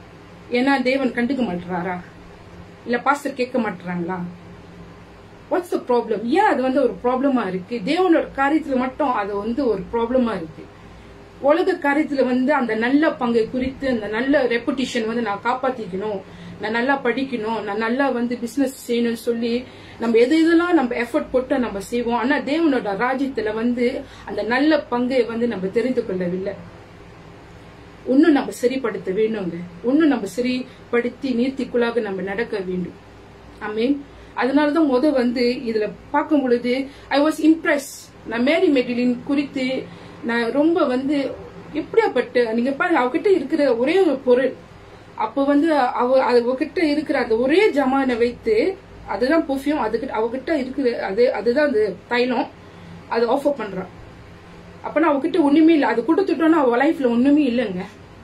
ஏன்னா தேவன் கண்டுக்க மாட்டுறாரா இல்ல பாஸ்டர் கேட்க மாட்டுறாங்களா வாட்ஸ் த ப்ராப்ளம் ஏன் அது வந்து ஒரு ப்ராப்ளமா இருக்கு தேவனோட காரியத்துல மட்டும் அது வந்து ஒரு ப்ராப்ளமா இருக்கு உலக காரியத்துல வந்து அந்த நல்ல பங்கை குறித்து அந்த நல்ல ரெப்புடேஷன் வந்து நான் காப்பாத்திக்கணும் நான் நல்லா படிக்கணும் நான் நல்லா வந்து பிசினஸ் செய்யணும்னு சொல்லி நம்ம எது எதெல்லாம் நம்ம எஃபர்ட் போட்டு நம்ம செய்வோம் ஆனா தேவனோட ராஜ்யத்துல வந்து அந்த நல்ல பங்கை வந்து நம்ம தெரிந்து கொள்ளவில்லை இன்னும் நம்ம சரிப்படுத்த வேணுங்க இன்னும் நம்ம சரிப்படுத்தி நீர்த்திக்குள்ளாக நம்ம நடக்க வேண்டும் ஆமீன் அதனாலதான் முத வந்து இதுல பார்க்கும் பொழுது ஐ வாஸ் இம்ப்ரெஸ் நான் மேரி மெடிலின் குறித்து நான் ரொம்ப வந்து எப்படியாப்பட்ட நீங்க பாருங்க அவகிட்ட இருக்கிற ஒரே ஒரு பொருள் அப்ப வந்து அவ அவகிட்ட இருக்கிற அந்த ஒரே ஜமானை வைத்து அதுதான் பெர்ஃபியூம் அதுகிட்ட அவகிட்ட இருக்கிற அது அதுதான் அந்த தைலம் அது ஆஃபர் பண்றான் அப்பனா அவகிட்ட ஒண்ணுமே இல்ல அது கொடுத்துட்டோம்னா அவ லைஃப்ல ஒண்ணுமே இல்லைங்க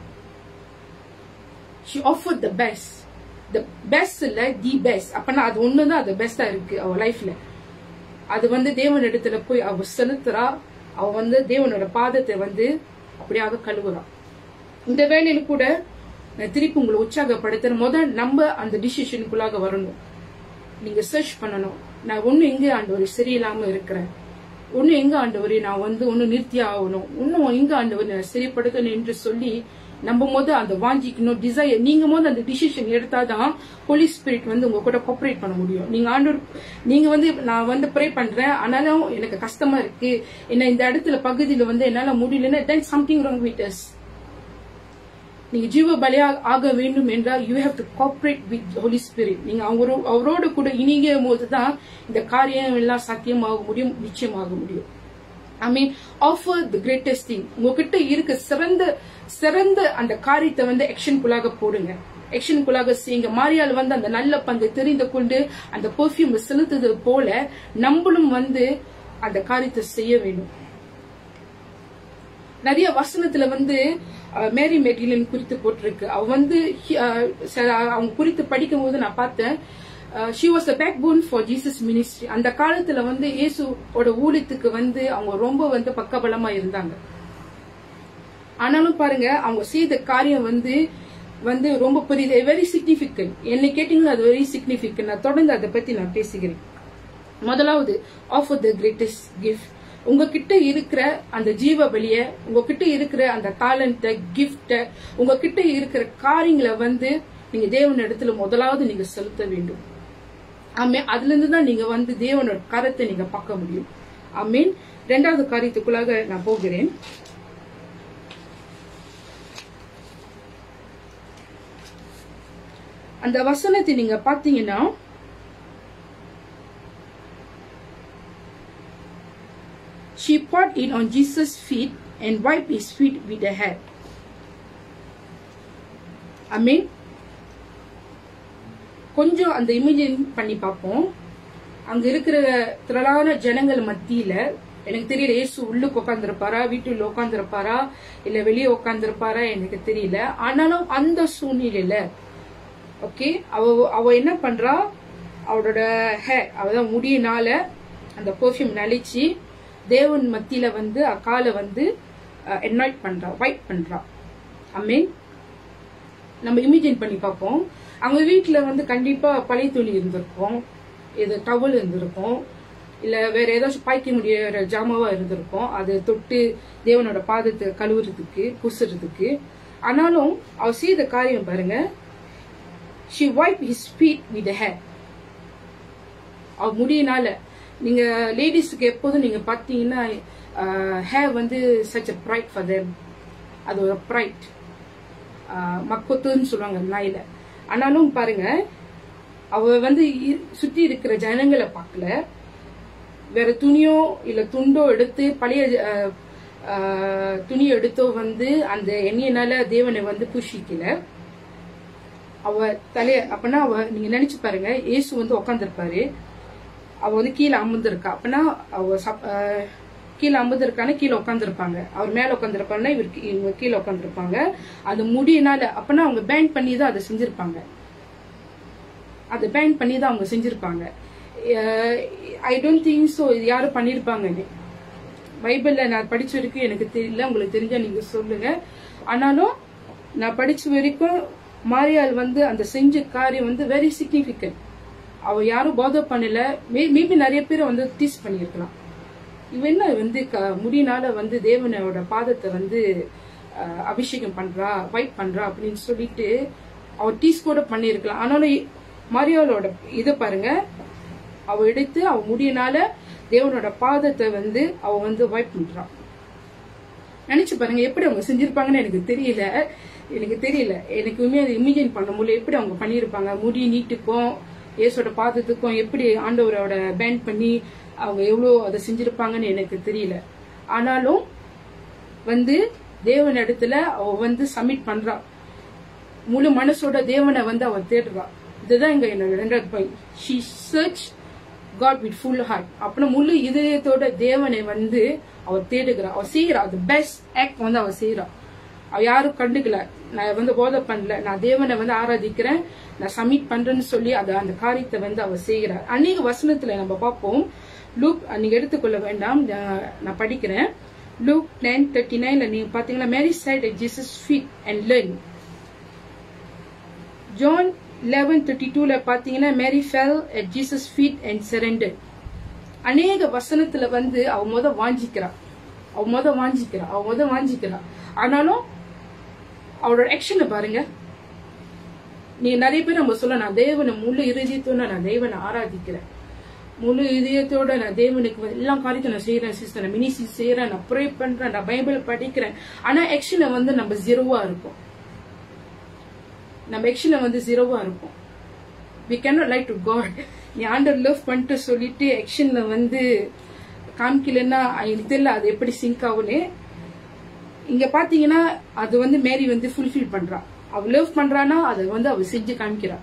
she offer the best the best இல்ல தி பெஸ்ட் அப்பனா அது ஒண்ணுதான் அது பெஸ்டா இருக்கு அவ லைஃப்ல அது வந்து தேவன் இடத்துல போய் அவ செலுத்துறா அவ வந்து தேவனோட பாதத்தை வந்து அப்படியாக கழுவுறா இந்த வேலையில கூட நான் திருப்பி உங்களை உற்சாகப்படுத்துற முதல் நம்ம அந்த டிசிஷனுக்குள்ளாக வரணும் நீங்க சர்ச் பண்ணணும் நான் ஒண்ணு எங்க ஆண்டவர் சரியில்லாம இருக்கிறேன் ஒண்ணு எங்க ஆண்டவரே நான் வந்து ஒண்ணு நிறுத்தி ஆகணும் இன்னும் எங்க ஆண்டவர் நான் சரிப்படுத்தணும் என்று சொல்லி நம்ம போது அந்த வாஞ்சிக்கணும் டிசைர் நீங்க போது அந்த டிசிஷன் எடுத்தாதான் போலீஸ் ஸ்பிரிட் வந்து உங்க கூட கோஆபரேட் பண்ண முடியும் நீங்க ஆண்டவர் நீங்க வந்து நான் வந்து ப்ரே பண்றேன் ஆனாலும் எனக்கு கஷ்டமா இருக்கு என்ன இந்த இடத்துல பகுதியில வந்து என்னால முடியலன்னா then something wrong with us நீங்க ஜீவ பலியா ஆக வேண்டும் என்றால் you have to cooperate with holy spirit நீங்க அவரோ அவரோட கூட இணையும் போதுதான் இந்த காரியம் எல்லாம் சாத்தியமாக முடியும் நிச்சயமாக முடியும் I mean offer the greatest thing உங்ககிட்ட இருக்க சிறந்த சிறந்த அந்த காரியத்தை வந்து ஆக்ஷனுக்குள்ளாக போடுங்க ஆக்ஷனுக்குள்ளாக செய்யுங்க மாரியால் வந்து அந்த நல்ல பங்கை தெரிந்து கொண்டு அந்த பெர்ஃபியூம் செலுத்துறது போல நம்மளும் வந்து அந்த காரியத்தை செய்ய வேண்டும் நிறைய வசனத்துல வந்து மேரி மெடிலின் குறித்து போட்டிருக்கு அவ வந்து அவங்க குறித்து படிக்கும் போது நான் பார்த்தேன் she was a backbone for Jesus ministry அந்த காலத்துல வந்து இயேசுவோட ஊழியத்துக்கு வந்து அவங்க ரொம்ப வந்து பக்கபலமா இருந்தாங்க ஆனாலும் பாருங்க அவங்க செய்த காரியம் வந்து வந்து ரொம்ப பெரிய வெரி சிக்னிபிகன்ட் என்னை கேட்டீங்கன்னா அது வெரி சிக்னிபிகன்ட் நான் தொடர்ந்து அதை பத்தி நான் பேசுகிறேன் முதலாவது ஆஃபர் த கிரேட்டஸ்ட் கிஃப்ட் உங்ககிட்ட இருக்கிற அந்த ஜீவ பலிய உங்ககிட்ட இருக்கிற அந்த டேலண்ட கிஃப்ட உங்ககிட்ட இருக்கிற காரியங்களை வந்து நீங்க தேவன் இடத்துல முதலாவது நீங்க செலுத்த வேண்டும் ஆமே அதுல இருந்து தான் நீங்க வந்து தேவனோட கரத்தை நீங்க பார்க்க முடியும் ஆமீன் ரெண்டாவது காரியத்துக்குள்ளாக நான் போகிறேன் அந்த வசனத்தை நீங்க பாத்தீங்கன்னா She poured it on Jesus' feet and wiped his feet with her hair. Amen. கொஞ்சம் அந்த இமேஜின் பண்ணி பார்ப்போம் அங்க இருக்கிற திரளான ஜனங்கள் மத்தியில எனக்கு தெரியல இயேசு உள்ளுக்கு உட்காந்துருப்பாரா வீட்டுல உட்காந்துருப்பாரா இல்ல வெளியே உட்காந்துருப்பாரா எனக்கு தெரியல ஆனாலும் அந்த சூழ்நிலையில ஓகே அவ அவ என்ன பண்றா அவளோட ஹே அவதான் முடியினால அந்த பெர்ஃபியூம் நலிச்சு தேவன் மத்தியில வந்து அக்கால வந்து என்வாய்ட் பண்றா வைட் பண்றா அம்மீன் நம்ம இமேஜின் பண்ணி பார்ப்போம் அவங்க வீட்டுல வந்து கண்டிப்பா பழைய துணி இருந்திருக்கும் இது டவல் இருந்திருக்கும் இல்ல வேற ஏதாச்சும் பாய்க்க முடியாத ஜாமாவா இருந்திருக்கும் அது தொட்டு தேவனோட பாதத்தை கழுவுறதுக்கு பூசுறதுக்கு ஆனாலும் அவ செய்த காரியம் பாருங்க she wipe his feet with her அவ முடியினால நீங்க லேடிஸ்க்கு எப்போதும் நீங்க பாத்தீங்கன்னா ஹேர் வந்து such a pride for them அது ஒரு ப்ரைட் மக்கொத்துன்னு சொல்லுவாங்க நாயில ஆனாலும் பாருங்க அவ வந்து சுத்தி இருக்கிற ஜனங்களை பார்க்கல வேற துணியோ இல்ல துண்டோ எடுத்து பழைய துணி எடுத்தோ வந்து அந்த எண்ணெயினால தேவனை வந்து பூஷிக்கல அவ தலைய அப்பனா அவ நீங்க நினைச்சு பாருங்க இயேசு வந்து உக்காந்துருப்பாரு அவ வந்து கீழே அமர்ந்திருக்கா அப்பனா அவ கீழே அமர்ந்திருக்கான கீழே உட்காந்துருப்பாங்க அவர் மேல உட்காந்துருப்பாங்கன்னா இவர் இவங்க கீழே உட்காந்துருப்பாங்க அது முடியினால அப்பனா அவங்க பேண்ட் பண்ணி தான் அதை செஞ்சிருப்பாங்க அதை பேண்ட் பண்ணி தான் அவங்க செஞ்சிருப்பாங்க ஐ டோன்ட் திங்க் ஸோ இது யாரும் பண்ணிருப்பாங்கன்னு பைபிள்ல நான் படிச்ச வரைக்கும் எனக்கு தெரியல உங்களுக்கு தெரிஞ்சா நீங்க சொல்லுங்க ஆனாலும் நான் படிச்ச வரைக்கும் மாரியாள் வந்து அந்த செஞ்ச காரியம் வந்து வெரி சிக்னிஃபிகண்ட் அவ யாரும் பாதர் பண்ணல மேபி நிறைய பேர் வந்து டீஸ் பண்ணியிருக்கலாம் இவ என்ன வந்து க- முடியினால வந்து தேவனோட பாதத்தை வந்து அஹ், அபிஷேகம் பண்றா வைப் பண்றா அப்படின்னு சொல்லிட்டு அவ டீஸ் கூட பண்ணியிருக்கலாம் ஆனாலும் இ- மரியாளோட இதை பாருங்க அவ எடுத்து அவ முடியினால தேவனோட பாதத்தை வந்து அவ வந்து வைப் பண்றா நினைச்சு பாருங்க எப்படி அவங்க செஞ்சிருப்பாங்கன்னு எனக்கு தெரியல எனக்கு தெரியல எனக்குமே அதை இமேஜின் பண்ண முடியல எப்படி அவங்க பண்ணியிருப்பாங்க முடி நீட்டுக்கும் இயேசோட பாதத்துக்கும் எப்படி ஆண்டவரோட பேண்ட் பண்ணி அவங்க எவ்வளோ அதை செஞ்சிருப்பாங்கன்னு எனக்கு தெரியல ஆனாலும் வந்து தேவன் இடத்துல அவ வந்து சப்மிட் பண்றா முழு மனசோட தேவனை வந்து அவ தேடுறா இதுதான் இங்க என்னோட ரெண்டாவது point she search God with full heart அப்புறம் முழு இதயத்தோட தேவனை வந்து அவ தேடுகிறா அவ செய்யறா அது பெஸ்ட் ஆக்ட் வந்து அவ செய்யறா அவ யாரும் கண்டுக்கல நான் வந்து போதை பண்ணல நான் தேவனை வந்து ஆராதிக்கிறேன் நான் சப்மிட் பண்றேன்னு சொல்லி அது அந்த காரியத்தை வந்து அவ செய்கிறா அநேக வசனத்துல நம்ம பார்ப்போம் லூக் நீங்க எடுத்துக்கொள்ள வேண்டாம் நான் நான் படிக்கிறேன் லூக் நைன் தேர்ட்டி நைன்ல நீங்க பாத்தீங்கன்னா Mary sat Jesus feet and learn John eleven thirty டூல பாத்தீங்கன்னா Mary fell at Jesus feet and surrender அநேக வசனத்துல வந்து அவ முத வாஞ்சிக்கிறா அவ முத வாஞ்சிக்கிறா அவ முத வாஞ்சிக்கிறா ஆனாலும் அவளோட ஆக்ஷனை பாருங்க நீங்க நிறைய பேர் நம்ம சொல்ல நான் தேவனை முழு இருதயத்தோட நான் தேவனை ஆராதிக்கிறேன் முழு இதயத்தோட நான் தேவனுக்கு வந்து எல்லா காரியத்தையும் நான் செய்யறேன் சிஸ்டர் நான் மினிசி செய்யறேன் நான் ப்ரே பண்றேன் நான் பைபிள் படிக்கிறேன் ஆனா ஆக்ஷனை வந்து நம்ம ஜீரோவா இருக்கும் நம்ம ஆக்ஷனை வந்து ஜீரோவா இருக்கும் we cannot like to God நீ ஆண்டர் லவ் பண்ணிட்டு சொல்லிட்டு ஆக்ஷன்ல வந்து காமிக்கலன்னா எனக்கு தெரியல அது எப்படி சிங்க் ஆகும்னு இங்க பாத்தீங்கன்னா அது வந்து மேரி வந்து ஃபுல்ஃபில் பண்றா அவ லவ் பண்றானா அதை வந்து அவ செஞ்சு காமிக்கிறா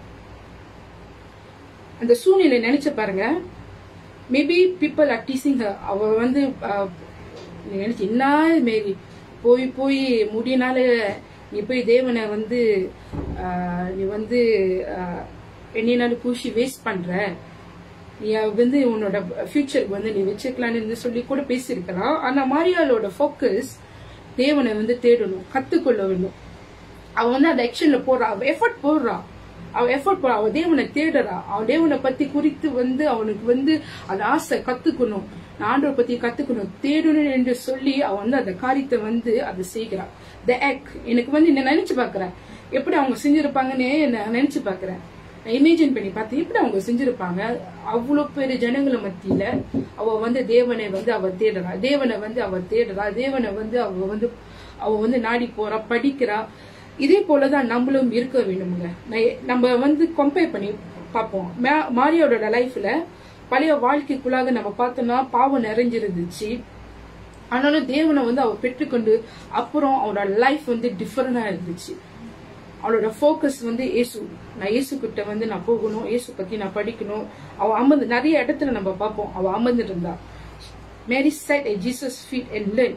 அந்த சூழ்நிலை நினைச்சு பாருங்க மேபி பீப்புள் ஆர் டீசிங் அவ வந்து ஆஹ், நீ நினைச்சு என்ன மேரி போய் போய் முடியினால நீ போய் தேவனை வந்து ஆஹ், நீ வந்து ஆஹ், என்னைனாலும் பூசி வேஸ்ட் பண்ற நீ வந்து உன்னோட ஃபியூச்சருக்கு வந்து நீ வச்சுக்கலாம்னு சொல்லி கூட பேசியிருக்கலாம் ஆனா மாரியாளோட ஃபோக்கஸ் தேவனை வந்து தேடணும் கத்துக்கொள்ள வேண்டும் அவ வந்து அந்த ஆக்ஷன்ல போடுறா அவ எஃபர்ட் போடுறா அவ எஃபர்ட் போடுறா அவ தேவனை தேடுறா அவ தேவனை பத்தி குறித்து வந்து அவனுக்கு வந்து அந்த ஆசை கத்துக்கணும் நான் ஆண்டவரை பத்தி கத்துக்கணும் தேடணும் என்று சொல்லி அவ வந்து அந்த காரியத்தை வந்து அதை செய்கிறா த ஆக் எனக்கு வந்து என்ன நினைச்சு பாக்குறேன் எப்படி அவங்க செஞ்சிருப்பாங்கன்னு நான் நினைச்சு பாக்குறேன் நான் இமேஜின் பண்ணி பார்த்தேன் எப்படி அவங்க செஞ்சிருப்பாங்க அவ்வளவு பெரிய ஜனங்கள மத்தியில அவ வந்து தேவனை வந்து அவ தேடுறா தேவனை வந்து அவ தேடுறா தேவனை வந்து அவ வந்து அவ வந்து நாடி போறா படிக்கிறா இதே போலதான் நம்மளும் இருக்க வேண்டுமுங்க நான் நம்ம வந்து கம்பேர் பண்ணி பார்ப்போம் மா- மாரியோட லைஃப்ல பழைய வாழ்க்கைக்குள்ளாக நம்ம பார்த்தோம்னா பாவம் நிறைஞ்சிருந்துச்சு ஆனாலும் தேவனை வந்து அவ பெற்றுக்கொண்டு அப்புறம் அவளோட லைஃப் வந்து டிஃபரெண்டா இருந்துச்சு அவளோட ஃபோக்கஸ் வந்து இயேசு நான் இயேசு கிட்ட வந்து நான் போகணும் இயேசு பத்தி நான் படிக்கணும் அவ அமர்ந்து நிறைய இடத்துல நம்ம பார்ப்போம் அவ அமர்ந்து இருந்தா Mary sat Jesus feet and learn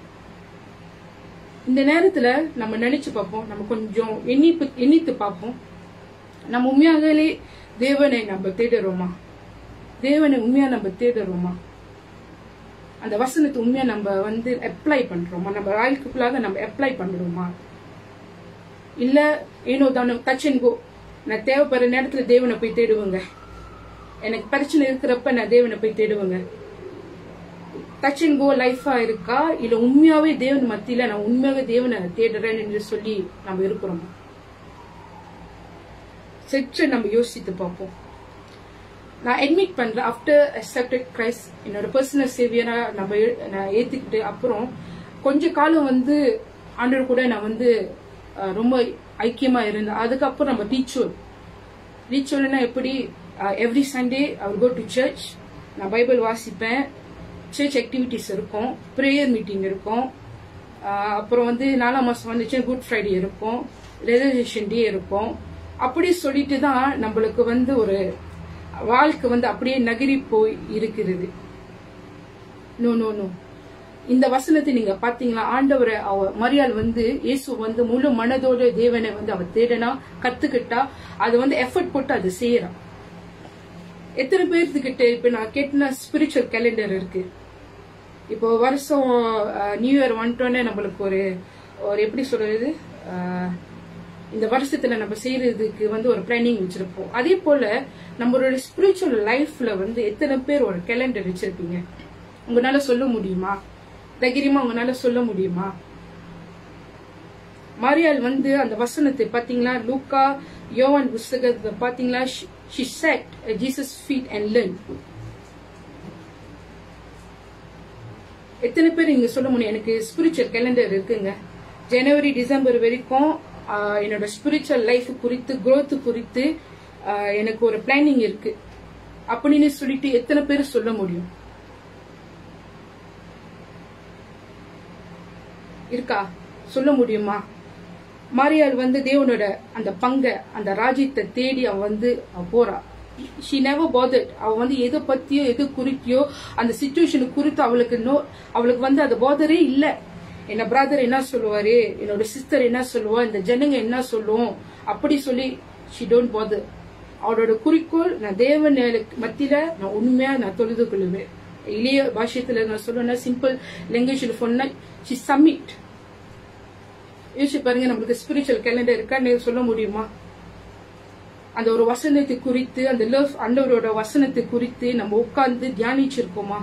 இந்த நேரத்துல நம்ம நினைச்சு பார்ப்போம் நம்ம கொஞ்சம் எண்ணிப்பு எண்ணித்து பார்ப்போம் நம்ம உண்மையாகவே தேவனை நம்ம தேடுறோமா தேவனை உண்மையா நம்ம தேடுறோமா அந்த வசனத்தை உண்மையா நம்ம வந்து அப்ளை பண்றோமா நம்ம வாழ்க்கைக்குள்ளாக நம்ம அப்ளை பண்றோமா இல்ல ஏனோ தானோ டச் அண்ட் கோ நான் தேவைப்படுற நேரத்துல தேவனை போய் தேடுவேங்க எனக்கு பிரச்சனை இருக்கிறப்ப நான் தேவனை போய் தேடுவேங்க டச் அண்ட் கோ லைஃபா இருக்கா இல்ல உண்மையாவே தேவன் மத்தியில நான் உண்மையாவே தேவனை தேடுறேன் என்று சொல்லி நம்ம இருக்கிறோம் சற்று நம்ம யோசித்து பார்ப்போம் நான் அட்மிட் பண்றேன் ஆஃப்டர் அக்செப்டட் கிரைஸ்ட் என்னோட பர்சனல் சேவியரா நம்ம ஏ- நான் ஏத்துக்கிட்டு அப்புறம் கொஞ்ச காலம் வந்து ஆண்டவர் கூட நான் வந்து அஹ், ரொம்ப ஐக்கியமா இருந்தேன் அதுக்கப்புறம் நம்ம ரீச்சுவல் ரீச்சுவல்னா எப்படி every Sunday our go to church நான் பைபிள் வாசிப்பேன் சர்ச் ஆக்டிவிட்டிஸ் இருக்கும் ப்ரேயர் மீட்டிங் இருக்கும் அஹ், அப்புறம் வந்து நாலாம் மாசம் வந்துச்சு குட் ஃப்ரைடே இருக்கும் ரெசர்வேஷன் டே இருக்கும் அப்படி சொல்லிட்டு தான் நம்மளுக்கு வந்து ஒரு வாழ்க்கை வந்து அப்படியே நகரி போய் இருக்கிறது நோ நோ நோ இந்த வசனத்தை நீங்க பாத்தீங்களா ஆண்டவரை அவ மரியாள் வந்து இயேசு வந்து முழு மனதோட தேவனை வந்து அவ தேடனா கத்துக்கிட்டா அது வந்து எஃபர்ட் போட்டு அது செய்யறா எத்தனை பேர்த்துக்கிட்ட இப்ப நான் கேட்டின ஸ்பிரிச்சுவல் கேலண்டர் இருக்கு இப்போ வருஷம் நியூ இயர் வந்துட்டோன்னே நம்மளுக்கு ஒரு ஒரு எப்படி சொல்றது அஹ், இந்த வருஷத்துல நம்ம செய்யறதுக்கு வந்து ஒரு பிளானிங் வச்சிருப்போம் அதே போல நம்மளோட ஸ்பிரிச்சுவல் லைஃப்ல வந்து எத்தனை பேர் ஒரு கேலண்டர் வச்சிருப்பீங்க உங்களால சொல்ல முடியுமா தைரியமா உங்களால சொல்ல முடியுமா மாரியாள் வந்து அந்த வசனத்தை பாத்தீங்களா லூக்கா யோவான் புஸ்தகத்தை பாத்தீங்களா she sat at Jesus feet and learned எத்தனை பேர் இங்க சொல்ல முடியும் எனக்கு ஸ்பிரிச்சுவல் கேலண்டர் இருக்குங்க ஜனவரி டிசம்பர் வரைக்கும் ஆஹ், என்னோட ஸ்பிரிச்சுவல் லைஃப் குறித்து growth குறித்து ஆஹ், எனக்கு ஒரு பிளானிங் இருக்கு அப்படின்னு சொல்லிட்டு எத்தனை பேர் சொல்ல முடியும் இருக்கா சொல்ல முடியுமா மாரியாள் வந்து தேவனோட அந்த பங்கை அந்த ராஜ்யத்தை தேடி அவ வந்து அவ போறா ஷி நெவர் bothered அவ வந்து எதை பத்தியோ எது குறித்தியோ அந்த சுச்சுவேஷன் குறித்து அவளுக்கு நோ அவளுக்கு வந்து அது போதரே இல்ல என்ன பிரதர் என்ன சொல்லுவாரு என்னோட சிஸ்டர் என்ன சொல்லுவா இந்த ஜனங்க என்ன சொல்லுவோம் அப்படி சொல்லி ஷி டோன்ட் bother அவளோட குறிக்கோள் நான் தேவன் மத்தியில நான் உண்மையா நான் தொழுது கொள்ளுவேன் இளைய பாஷ்யத்துல நான் சொல்லுவேன்னா சிம்பிள் லாங்குவேஜ்ல சொன்னா ஷி சப்மிட் யோசிச்சு பாருங்க நம்மளுக்கு ஸ்பிரிச்சுவல் கேலண்டர் இருக்கான்னு சொல்ல முடியுமா அந்த ஒரு வசனத்தை குறித்து அந்த லவ் அண்டவரோட வசனத்தை குறித்து நம்ம உட்கார்ந்து தியானிச்சிருக்கோமா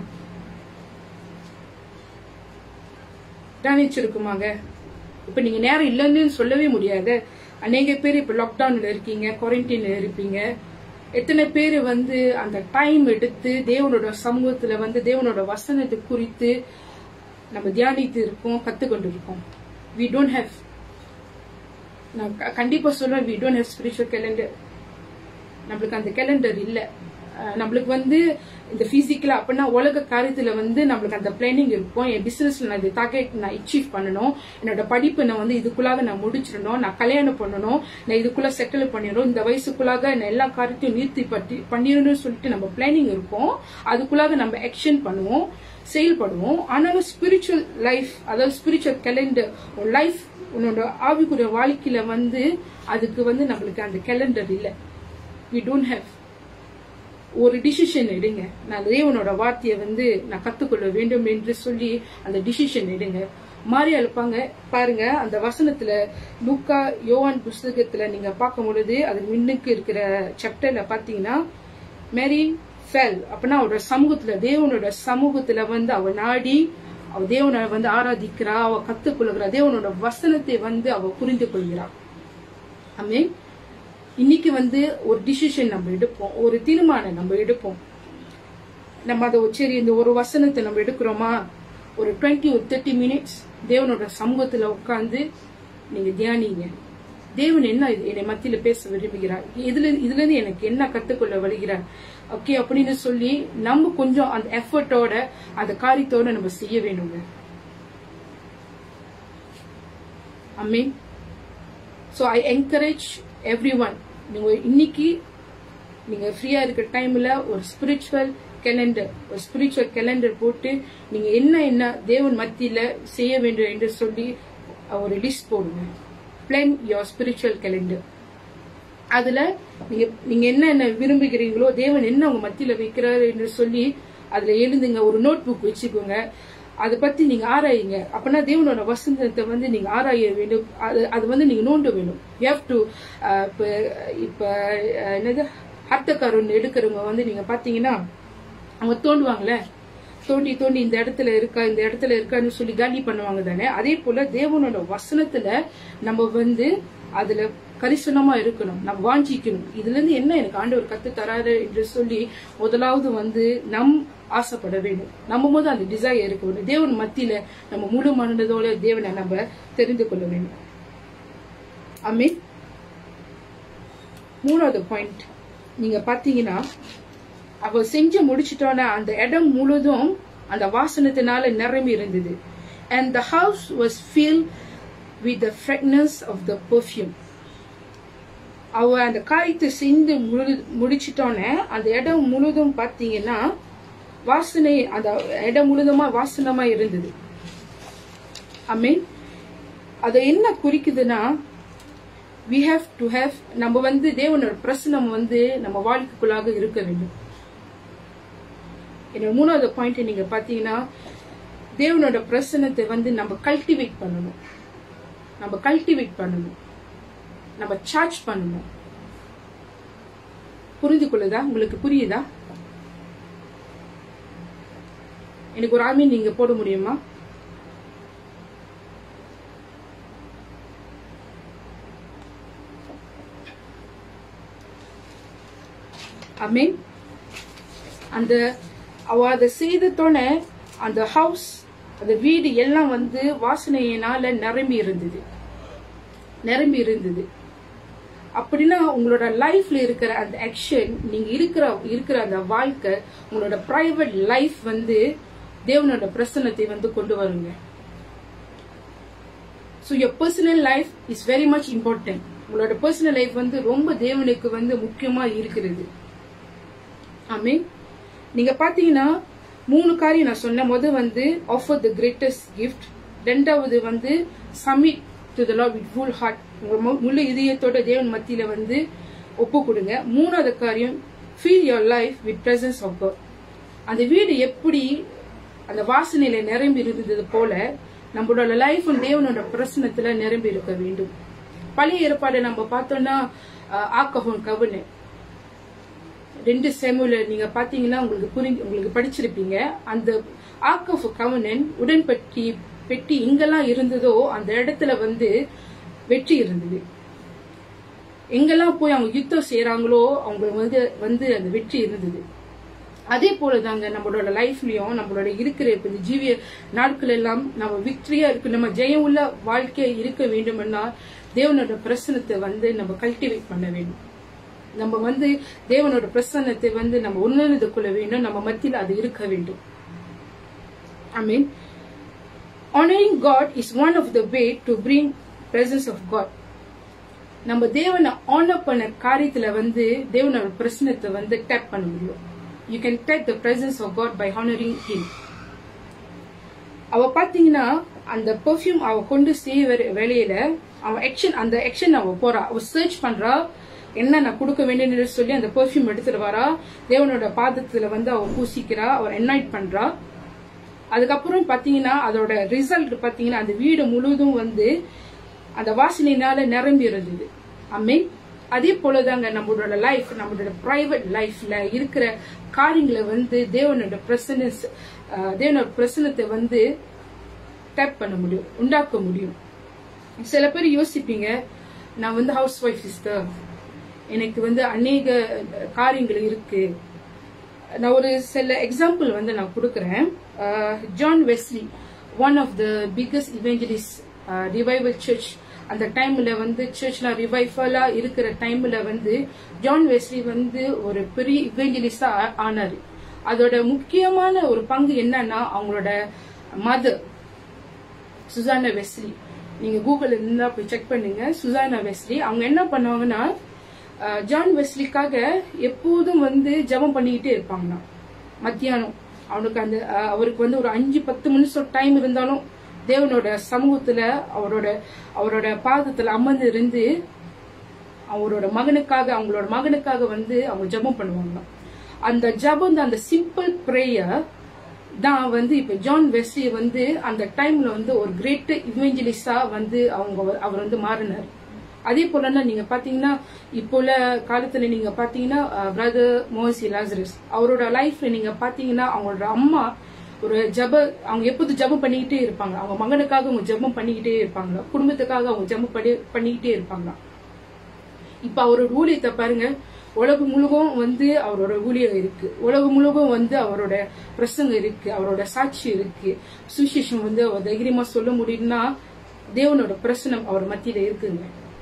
தியானிச்சிருக்குமாங்க இப்ப நீங்க நேரம் இல்லைன்னு சொல்லவே முடியாது அநேக பேர் இப்ப லாக்டவுன்ல இருக்கீங்க குவாரண்டைன்ல இருப்பீங்க எத்தனை பேர் வந்து அந்த டைம் எடுத்து தேவனோட சமூகத்துல வந்து தேவனோட வசனத்தை குறித்து நம்ம தியானித்து இருக்கோம் கத்துக்கொண்டு இருக்கோம் வி டோன்ட் ஹேவ் நான் க- கண்டிப்பா சொல்றேன் we don't have spiritual calendar நம்மளுக்கு அந்த கேலண்டர் இல்ல அஹ் நம்மளுக்கு வந்து இந்த பிசிக்கலா அப்படின்னா உலக காரியத்துல வந்து நம்மளுக்கு அந்த பிளானிங் இருக்கும் என் பிசினஸ்ல நான் இந்த டார்கெட் நான் அச்சீவ் பண்ணணும் என்னோட படிப்பு நான் வந்து இதுக்குள்ளாக நான் முடிச்சிடணும் நான் கல்யாணம் பண்ணணும் நான் இதுக்குள்ள செட்டில் பண்ணிடணும் இந்த வயசுக்குள்ளாக நான் எல்லா காரியத்தையும் நிறுத்தி பற்றி பண்ணிடணும்னு சொல்லிட்டு நம்ம பிளானிங் இருக்கும் அதுக்குள்ளாக நம்ம ஆக்ஷன் பண்ணுவோம் செயல்படுவோம் ஆனாலும் ஸ்பிரிச்சுவல் லைஃப் அதாவது ஸ்பிரிச்சுவல் கேலண்டர் லைஃப் உன்னோட ஆவிக்குரிய வாழ்க்கையில வந்து அதுக்கு வந்து நம்மளுக்கு அந்த கேலண்டர் இல்ல வி டோன்ட் ஹேவ் ஒரு டிசிஷன் எடுங்க நான் தேவனோட வார்த்தையை வந்து நான் கத்துக்கொள்ள வேண்டும் என்று சொல்லி அந்த டிசிஷன் எடுங்க மாறி அழுப்பாங்க பாருங்க அந்த வசனத்துல லூக்கா யோவான் புஸ்தகத்துல நீங்க பார்க்கும் பொழுது அது முன்னுக்கு இருக்கிற சாப்டர்ல பாத்தீங்கன்னா மேரி ஃபெல் அப்படின்னா அவரோட சமூகத்துல தேவனோட சமூகத்துல வந்து அவ நாடி அவ தேவனை வந்து ஆராதிக்கிறா அவ கத்துக்கொள்கிறா தேவனோட வசனத்தை வந்து அவ புரிந்து கொள்கிறா ஆமென் இன்னைக்கு வந்து ஒரு டிசிஷன் நம்ம எடுப்போம் ஒரு தீர்மானம் நம்ம எடுப்போம் நம்ம அதை சரி இந்த ஒரு வசனத்தை நம்ம எடுக்கிறோமா ஒரு டுவெண்ட்டி ஒரு தேர்ட்டி மினிட்ஸ் தேவனோட சமூகத்துல உட்கார்ந்து நீங்க தியானிங்க தேவன் என்ன இது என்னை மத்தியில பேச விரும்புகிறார் இதுல இதுல இருந்து எனக்கு என்ன கத்துக்கொள்ள வருகிறார் ஓகே அப்படின்னு சொல்லி நம்ம கொஞ்சம் அந்த எஃபர்ட்டோட அந்த காரியத்தோட நம்ம செய்ய வேணுங்க amen so I encourage everyone நீங்க இன்னைக்கு நீங்க ஃப்ரீயா இருக்கிற டைம்ல ஒரு ஸ்பிரிச்சுவல் கேலண்டர் ஒரு ஸ்பிரிச்சுவல் கேலண்டர் போட்டு நீங்க என்ன என்ன தேவன் மத்தியில செய்ய வேண்டும் என்று சொல்லி ஒரு லிஸ்ட் போடுங்க பிளான் யோர் ஸ்பிரிச்சுவல் கேலண்டர் அதுல நீங்க நீங்க என்ன என்ன விரும்புகிறீங்களோ தேவன் என்ன உங்க மத்தியில வைக்கிறாரு என்று சொல்லி அதுல எழுதுங்க ஒரு நோட் புக் வச்சுக்கோங்க அதை பத்தி நீங்க ஆராயுங்க அப்பனா தேவனோட வசந்தத்தை வந்து நீங்க ஆராய வேண்டும் அது அது வந்து நீங்க நோண்ட வேணும் யூ ஹேவ் டு இப்ப இப்ப அஹ், என்னது ஹர்த்தக்காரன் எடுக்கிறவங்க வந்து நீங்க பாத்தீங்கன்னா அவங்க தோண்டுவாங்கல்ல தோண்டி தோண்டி இந்த இடத்துல இருக்கா இந்த இடத்துல இருக்கான்னு சொல்லி காலி பண்ணுவாங்க தானே அதே போல தேவனோட வசனத்துல நம்ம வந்து அதுல கரிசனமா இருக்கணும் நம்ம வாஞ்சிக்கணும் இதுல இருந்து என்ன எனக்கு ஆண்டவர் கத்து தராரு என்று சொல்லி முதலாவது வந்து நம் ஆசைப்பட வேண்டும் நம்ம போது அந்த டிசைர் இருக்க வேண்டும் தேவன் மத்தியில நம்ம முழு மனதோட தேவனை நம்ம தெரிந்து கொள்ள வேண்டும் அமீன் மூணாவது பாயிண்ட் நீங்க பாத்தீங்கன்னா அவ செஞ்சு முடிச்சிட்டோன்னா அந்த இடம் முழுதும் அந்த வாசனத்தினால நிரம்பி இருந்தது and the house was filled with the fragrance of the perfume அவ அந்த காரியத்தை செஞ்சு முழு முடிச்சிட்டோன்னே அந்த இடம் முழுதும் பாத்தீங்கன்னா வாசனை அந்த இடம் முழுதுமா வாசனமா இருந்தது ஐ மீன் அது என்ன குறிக்குதுன்னா we have to have நம்ம வந்து தேவனோட பிரசனம் வந்து நம்ம வாழ்க்கைக்குள்ளாக இருக்க வேண்டும் என்னோட மூணாவது பாயிண்ட் நீங்க பாத்தீங்கன்னா தேவனோட பிரசனத்தை வந்து நம்ம கல்டிவேட் பண்ணணும் நம்ம கல்டிவேட் பண்ணணும் நம்ம சார்ஜ் பண்ணணும் புரிந்து கொள்ளுதா உங்களுக்கு புரியுதா எனக்கு ஒரு ஆமீன் நீங்க போட முடியுமா அமீன் அந்த அவ அதை செய்ததோட அந்த ஹவுஸ் அந்த வீடு எல்லாம் வந்து வாசனையினால நிரம்பி இருந்தது நிரம்பி இருந்தது அப்படின்னா உங்களோட லைஃப்ல இருக்கிற அந்த ஆக்ஷன் நீங்க இருக்கிற இருக்கிற அந்த வாழ்க்கை உங்களோட பிரைவேட் லைஃப் வந்து தேவனோட பிரசன்னத்தை வந்து கொண்டு வருங்க so your personal life is very much important உங்களோட பர்சனல் லைஃப் வந்து ரொம்ப தேவனுக்கு வந்து முக்கியமா இருக்கிறது ஆமீன் நீங்க பாத்தீங்கன்னா மூணு காரியம் நான் சொன்ன முத வந்து ஆஃபர் த கிரேட்டஸ்ட் கிஃப்ட் ரெண்டாவது வந்து submit to the law with full heart உங்க மு- முழு இதயத்தோட தேவன் மத்தியில வந்து ஒப்பு கொடுங்க மூணாவது காரியம் feel your life with presence of God அந்த வீடு எப்படி அந்த வாசனையில நிரம்பி இருந்தது போல நம்மளோட லைஃப் தேவனோட பிரசனத்துல நிரம்பி இருக்க வேண்டும் பழைய ஏற்பாடு நம்ம பார்த்தோம்னா ஆக்கஹோன் கவுனு ரெண்டு செமுல நீங்க பாத்தீங்கன்னா உங்களுக்கு புரிஞ்சு உங்களுக்கு படிச்சிருப்பீங்க அந்த ஆக் ஆஃப் கவனன் உடன்பட்டி பெட்டி எங்கெல்லாம் இருந்ததோ அந்த இடத்துல வந்து வெற்றி இருந்தது எங்கெல்லாம் போய் அவங்க யுத்தம் செய்யறாங்களோ அவங்க வந்து வந்து அந்த வெற்றி இருந்தது அதே போல தாங்க நம்மளோட லைஃப்லயும் நம்மளோட இருக்கிற இப்ப இந்த ஜீவிய நாட்கள் எல்லாம் நம்ம விக்டரியா இருக்கு நம்ம ஜெயம் உள்ள வாழ்க்கை இருக்க வேண்டும்னா தேவனோட பிரசனத்தை வந்து நம்ம கல்டிவேட் பண்ண வேண்டும் நம்ம வந்து தேவனோட பிரசன்னத்தை வந்து நம்ம உணர்ந்து கொள்ள வேண்டும் நம்ம மத்தியில் அது இருக்க வேண்டும் ஐ மீன் honoring God is one of the way to bring presence of God நம்ம தேவனை ஆனர் பண்ண காரியத்துல வந்து தேவனோட பிரசனத்தை வந்து டேப் பண்ண முடியும் you can take the presence of God by honouring him அவ பாத்தீங்கன்னா அந்த பெர்ஃப்யூம் அவ கொண்டு செய்ய வேலையில அவ ஆக்ஷன் அந்த ஆக்ஷன் அவ போறா அவ சர்ச் பண்றா என்ன நான் கொடுக்க வேண்டியன்னு சொல்லி அந்த பெர்ஃப்யூம் எடுத்துட்டு வரா தேவனோட பாதத்துல வந்து அவ பூசிக்கிறா அவர் என்னைட் பண்றா அதுக்கப்புறம் பாத்தீங்கன்னா அதோட ரிசல்ட் பாத்தீங்கன்னா அந்த வீடு முழுவதும் வந்து அந்த வாசனையினால நிரம்பி இருந்தது அம்மே அதே போலதாங்க நம்மளோட லைஃப் நம்மளோட பிரைவேட் லைஃப்ல இருக்கிற காரியங்களை வந்து தேவனோட பிரசனஸ் தேவனோட பிரசனத்தை வந்து டேப் பண்ண முடியும் உண்டாக்க முடியும் சில பேர் யோசிப்பீங்க நான் வந்து ஹவுஸ் ஒய்ஃப் சிஸ்டர் எனக்கு வந்து அநேக காரியங்கள் இருக்கு நான் ஒரு சில எக்ஸாம்பிள் வந்து நான் கொடுக்குறேன் John Wesley one of the biggest evangelist revival church அந்த டைம்ல வந்து சர்ச்ல ரிவைவலா இருக்கிற டைம்ல வந்து ஜான் வெஸ்லி வந்து ஒரு பெரிய இவெஞ்சலிஸ்டா ஆனாரு அதோட முக்கியமான ஒரு பங்கு என்னன்னா அவங்களோட மதர் சுசானா வெஸ்லி நீங்க கூகுள் இருந்தா போய் செக் பண்ணுங்க சுசானா வெஸ்லி அவங்க என்ன பண்ணுவாங்கன்னா அஹ், ஜான் வெஸ்லிக்காக எப்போதும் வந்து ஜெபம் பண்ணிக்கிட்டே இருப்பாங்கண்ணா மத்தியானம் அவனுக்கு அந்த அஹ், அவருக்கு வந்து ஒரு அஞ்சு பத்து நிமிஷம் டைம் இருந்தாலும் தேவனோட சமூகத்துல அவரோட அவரோட பாதத்துல அமர்ந்து இருந்து அவரோட மகனுக்காக அவங்களோட மகனுக்காக வந்து அவங்க ஜெபம் பண்ணுவாங்க அந்த ஜெபம் அந்த சிம்பிள் ப்ரேயர் தான் வந்து இப்ப ஜான் வெஸ்லி வந்து அந்த டைம்ல வந்து ஒரு கிரேட் இவெஞ்சலிஸ்டா வந்து அவங்க வ- அவர் வந்து மாறினார் அதே போலன்னா நீங்க பாத்தீங்கன்னா இப்போ உள்ள காலத்துல நீங்க பாத்தீங்கன்னா பிரதர் மோசி லாசரஸ் அவரோட லைஃப்ல நீங்க பாத்தீங்கன்னா அவங்களோட அம்மா ஒரு ஜப அவங்க எப்போதும் ஜெபம் பண்ணிக்கிட்டே இருப்பாங்க அவங்க மகனுக்காக அவங்க ஜெபம் பண்ணிக்கிட்டே இருப்பாங்க குடும்பத்துக்காக அவங்க ஜெபம் பண்ணி பண்ணிக்கிட்டே இருப்பாங்க இப்ப அவரோட ஊழியத்தை பாருங்க உலகம் முழுவதும் வந்து அவரோட ஊழியம் இருக்கு உலகம் முழுவதும் வந்து அவரோட பிரசங்கம் இருக்கு அவரோட சாட்சி இருக்கு சுவிசேஷம் வந்து அவர் தைரியமா சொல்ல முடியும்னா தேவனோட பிரசனம் அவர் மத்தியில இருக்குங்க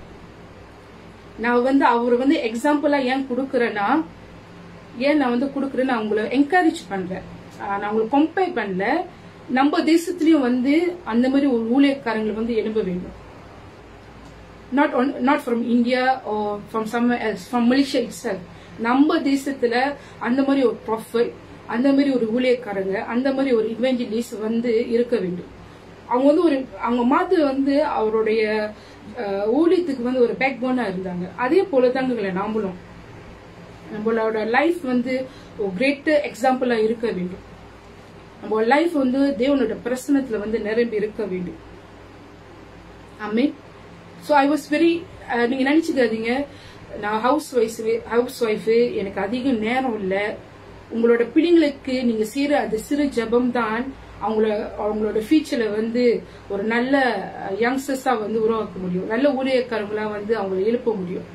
நான் வந்து அவர் வந்து எக்ஸாம்பிளா ஏன் கொடுக்கறேன்னா ஏன் நான் வந்து கொடுக்கறேன்னு நான் உங்களை என்கரேஜ் பண்றேன் ஆஹ் நான் உங்களை கம்பேர் பண்ணல நம்ம தேசத்துலயும் வந்து அந்த மாதிரி ஒரு ஊழியக்காரங்களை வந்து எழும்ப வேண்டும் not on not from India or from somewhere else from Malaysia itself நம்ம தேசத்துல அந்த மாதிரி ஒரு ப்ராஃபட் அந்த மாதிரி ஒரு ஊழியக்காரங்க அந்த மாதிரி ஒரு இவெஞ்சலிஸ்ட் வந்து இருக்க வேண்டும் அவங்க வந்து ஒரு அவங்க மாத்து வந்து அவருடைய அஹ், ஊழியத்துக்கு வந்து ஒரு பேக் போனா இருந்தாங்க அதே போல தாங்க நாமளும் நம்மளோட லைஃப் வந்து ஒரு கிரேட் எக்ஸாம்பிளா இருக்க வேண்டும் நம்ம லைஃப் வந்து தேவனோட பிரசனத்துல வந்து நிரம்பி இருக்க வேண்டும் Amen. So I was very அஹ், நீங்க நினைச்சுக்காதீங்க நான் ஹவுஸ் ஒய்ஃப் ஹவுஸ் ஒய்ஃபு எனக்கு அதிக நேரம் இல்லை உங்களோட பிள்ளைங்களுக்கு நீங்க செய்யற அந்த சிறு ஜெபம் தான் அவங்கள அவங்களோட ஃபியூச்சர்ல வந்து ஒரு நல்ல யங்ஸ்டர்ஸா வந்து உருவாக்க முடியும் நல்ல ஊழியக்காரங்களா வந்து அவங்கள எழுப்ப முடியும்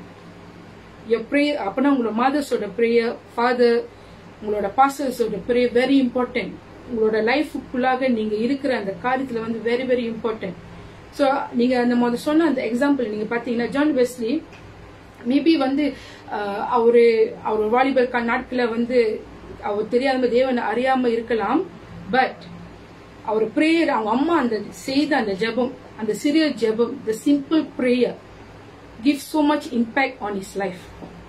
ப்ரே அப்பனா உங்களோட மதர்ஸோட ப்ரேயர் ஃபாதர் உங்களோட பாஸ்டர்ஸோட ப்ரேயர் வெரி இம்பார்ட்டன்ட் உங்களோட லைஃபுக்குள்ளாக நீங்க இருக்கிற அந்த காரியத்துல வந்து வெரி வெரி இம்பார்ட்டன்ட் ஸோ நீங்க அந்த முதல்ல சொன்ன அந்த எக்ஸாம்பிள் நீங்க பாத்தீங்கன்னா ஜான் வெஸ்லி மேபி வந்து அஹ், அவரு அவர் வாலிபர் கா- நாட்கள வந்து அவர் தெரியாம தேவனை அறியாம இருக்கலாம் பட் அவர் பிரேயர் அவங்க அம்மா அந்த செய்த அந்த ஜெபம் அந்த சிறிய ஜெபம் the simple prayer gives so much impact on his life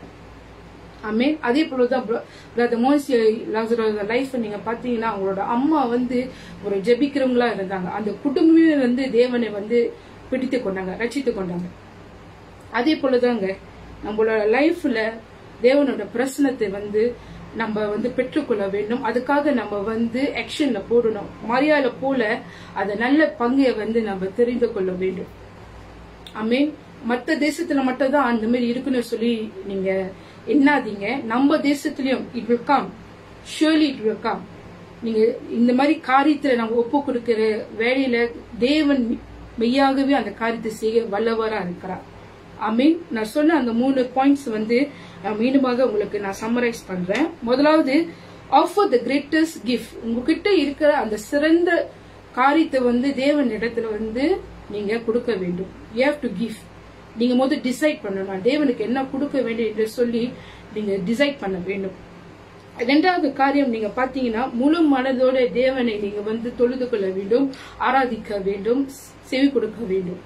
ஆமென் அதே போலதான் பிரதர் மோசி லாசரோட லைஃப் நீங்க பாத்தீங்கன்னா அவங்களோட அம்மா வந்து ஒரு ஜெபிக்கிறவங்களா இருந்தாங்க அந்த குடும்பமே வந்து தேவனை வந்து பிடித்து கொண்டாங்க ரட்சித்து கொண்டாங்க அதே போலதாங்க நம்மளோட லைஃப்ல தேவனோட பிரசனத்தை வந்து நம்ம வந்து பெற்றுக்கொள்ள வேண்டும் அதுக்காக நம்ம வந்து ஆக்ஷன்ல போடணும் மரியாதை போல அந்த நல்ல பங்கை வந்து நம்ம தெரிந்து கொள்ள வேண்டும் ஐ மீன் மத்த தேசத்துல மட்டும் தான் அந்த மாதிரி இருக்குன்னு சொல்லி நீங்க எண்ணாதீங்க நம்ம தேசத்திலயும் it will come surely it will come நீங்க இந்த மாதிரி காரியத்துல நம்ம ஒப்பு கொடுக்கிற வேலையில தேவன் மெய்யாகவே அந்த காரியத்தை செய்ய வல்லவரா இருக்கிறார் ஐ மீன் நான் சொன்ன அந்த மூணு பாயிண்ட்ஸ் வந்து நான் மீண்டுமாக உங்களுக்கு நான் சம்மரைஸ் பண்றேன் முதலாவது ஆஃபர் த கிரேட்டஸ்ட் கிஃப்ட் உங்ககிட்ட இருக்கிற அந்த சிறந்த காரியத்தை வந்து தேவன் இடத்துல வந்து நீங்க கொடுக்க வேண்டும் யூ ஹேவ் டு கிவ் நீங்க முதல் டிசைட் பண்ணணும் நான் தேவனுக்கு என்ன கொடுக்க வேண்டும் என்று சொல்லி நீங்க டிசைட் பண்ண வேண்டும் இரண்டாவது காரியம் நீங்க பாத்தீங்கன்னா முழு மனதோட தேவனை நீங்க வந்து தொழுது கொள்ள வேண்டும் ஆராதிக்க வேண்டும் செவி கொடுக்க வேண்டும்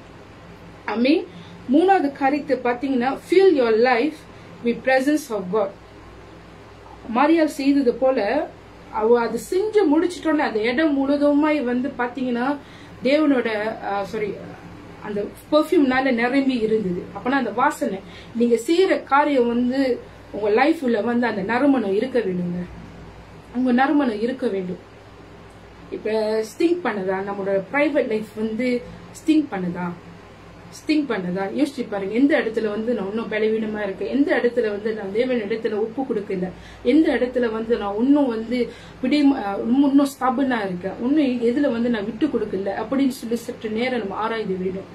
அமே மூணாவது காரியத்தை பாத்தீங்கன்னா feel your life with presence of God மாரியால் செய்தது போல அவ அது செஞ்சு முடிச்சிட்டோன்னே அந்த இடம் முழுதுமாய் வந்து பாத்தீங்கன்னா தேவனோட சாரி அந்த பெர்ஃப்யூம்னால நிரம்பி இருந்தது அப்பனா அந்த வாசனை நீங்க செய்யற காரியம் வந்து உங்க லைஃப்ல வந்து அந்த நறுமணம் இருக்க வேண்டுங்க உங்க நறுமணம் இருக்க வேண்டும் இப்ப ஸ்டிங் பண்ணதா நம்மளோட பிரைவேட் லைஃப் வந்து ஸ்டிங் பண்ணதா ஸ்டிங் பண்ணதா யோசிச்சு பாருங்க எந்த இடத்துல வந்து நான் இன்னும் பலவீனமா இருக்கேன் எந்த இடத்துல வந்து நான் தேவன் இடத்துல ஒப்பு கொடுக்கல எந்த இடத்துல வந்து நான் இன்னும் வந்து பிடி இன்னும் ஸ்தபனா இருக்கேன் இன்னும் எதுல வந்து நான் விட்டு கொடுக்கல அப்படின்னு சொல்லி சற்று நேரம் நம்ம ஆராய்ந்து வேண்டும்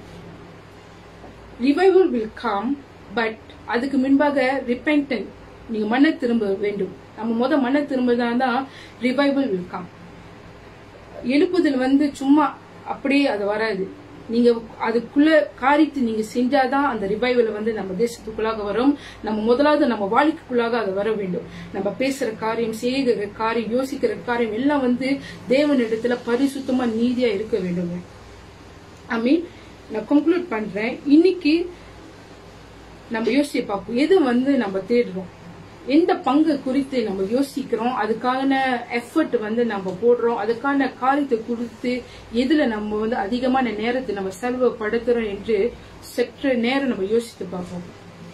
ரிவைவல் வில் கம் பட் அதுக்கு முன்பாக ரிப்பென்டன் நீங்க மன திரும்ப வேண்டும் நம்ம முத மன திரும்பதான் தான் ரிவைவல் வில் கம் எழுப்புதல் வந்து சும்மா அப்படியே அது வராது நீங்க அதுக்குள்ள காரியத்தை நீங்க செஞ்சாதான் அந்த ரிவைவல் வந்து நம்ம தேசத்துக்குள்ளாக வரும் நம்ம முதலாவது நம்ம வாழ்க்கைக்குள்ளாக அது வர வேண்டும் நம்ம பேசுற காரியம் செய்கிற காரியம் யோசிக்கிற காரியம் எல்லாம் வந்து தேவனிடத்துல பரிசுத்தமா நீதியா இருக்க வேண்டுங்க ஐ மீன் நான் கன்க்ளூட் பண்றேன் இன்னைக்கு நம்ம யோசிச்சு பார்ப்போம் எது வந்து நம்ம தேடுறோம் எந்த பங்கு குறித்து நம்ம யோசிக்கிறோம் அதுக்கான எஃபர்ட் வந்து நம்ம போடுறோம் அதுக்கான காரியத்தை கொடுத்து எதுல நம்ம வந்து அதிகமான நேரத்தை நம்ம செலவுபடுத்துறோம் என்று சற்று நேரம் நம்ம யோசித்து பார்ப்போம்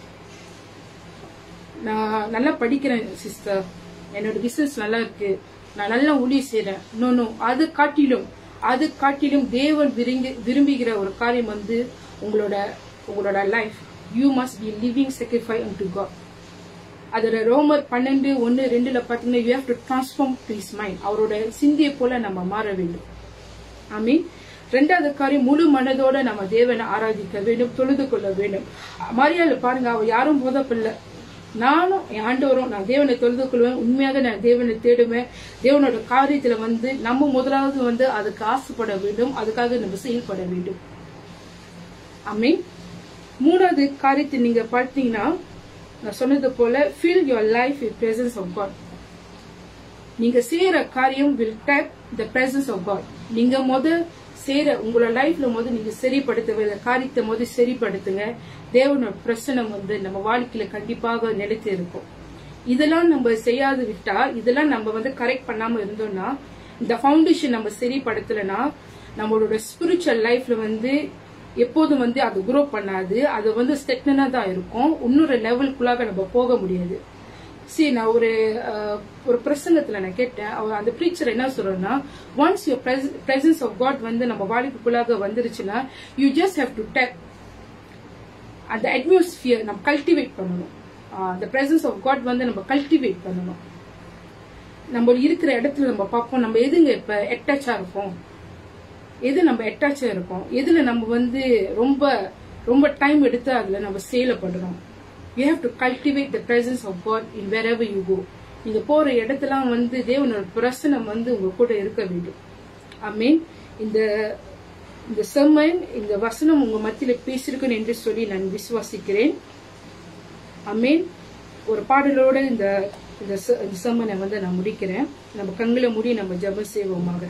நான் நல்லா படிக்கிறேன் சிஸ்டர் என்னோட பிசினஸ் நல்லா இருக்கு நான் நல்லா ஊழிய செய்யறேன் நோ அது காட்டிலும் அது காட்டிலும் தேவன் விரும்பி விரும்புகிற ஒரு காரியம் வந்து உங்களோட உங்களோட life you must be living sacrifice to God அதோட ரோமர் பன்னெண்டு ஒன்னு ரெண்டுல பாத்தீங்கன்னா you have to transform to his mind அவரோட சிந்தியை போல நம்ம மாற வேண்டும் ஐ மீன் ரெண்டாவது காரியம் முழு மனதோட நம்ம தேவனை ஆராதிக்க வேண்டும் தொழுது கொள்ள வேண்டும் மரியாதை பாருங்க அவ யாரும் போதப்பில்லை நானும் என் ஆண்டவரும் நான் தேவனை தொழுது கொள்வேன் உண்மையாக நான் தேவனை தேடுவேன் தேவனோட காரியத்துல வந்து நம்ம முதலாவது வந்து அதுக்கு ஆசைப்பட வேண்டும் அதுக்காக நம்ம செயல்பட வேண்டும் அமீன் மூணாவது காரியத்தை நீங்க பார்த்தீங்கன்னா நான் சொன்னது போல feel your life with presence of God நீங்க செய்யற காரியம் will tap the presence of God நீங்க முத செய்யற உங்களோட லைஃப்ல முத நீங்க சரிப்படுத்துங்க இந்த காரியத்தை முத சரிப்படுத்துங்க தேவனோட பிரசனம் வந்து நம்ம வாழ்க்கையில கண்டிப்பாக நிலைத்து இருக்கும் இதெல்லாம் நம்ம செய்யாது விட்டா இதெல்லாம் நம்ம வந்து கரெக்ட் பண்ணாம இருந்தோம்னா இந்த ஃபவுண்டேஷன் நம்ம சரிப்படுத்தலைன்னா நம்மளோட ஸ்பிரிச்சுவல் லைஃப்ல வந்து எப்போதும் வந்து அது குரோ பண்ணாது அது வந்து ஸ்டெக்னா தான் இருக்கும் இன்னொரு லெவலுக்குள்ளாக நம்ம போக முடியாது சரி நான் ஒரு அஹ், ஒரு பிரசங்கத்துல நான் கேட்டேன் அவர் அந்த ப்ரீச்சர் என்ன சொல்றேன்னா once your presence of God வந்து நம்ம வாழ்க்கைக்குள்ளாக வந்துருச்சுன்னா you just have to tap அந்த அட்மாஸ்பியர் நம்ம கல்டிவேட் பண்ணணும் அந்த பிரசன்ஸ் ஆஃப் காட் வந்து நம்ம கல்டிவேட் பண்ணணும் நம்ம இருக்கிற இடத்துல நம்ம பார்ப்போம் நம்ம எதுங்க இப்ப அட்டாச்சா இருக்கோம் எது நம்ம அட்டாச்சா இருக்கோம் எதுல நம்ம வந்து ரொம்ப ரொம்ப டைம் எடுத்து அதுல நம்ம செயலப்படுறோம் you have to cultivate the presence of God in wherever you go நீங்க போற இடத்தெல்லாம் வந்து தேவனோட பிரசனம் வந்து உங்க கூட இருக்க வேண்டும் ஐ மீன் இந்த இந்த செம்மன் இந்த வசனம் உங்க மத்தியில பேசிருக்குன்னு என்று சொல்லி நான் விசுவாசிக்கிறேன் அமேன் ஒரு பாடலோட இந்த இந்த செம்மனை வந்து நான் முடிக்கிறேன் நம்ம கண்களை மூடி நம்ம ஜபம் செய்வோமாக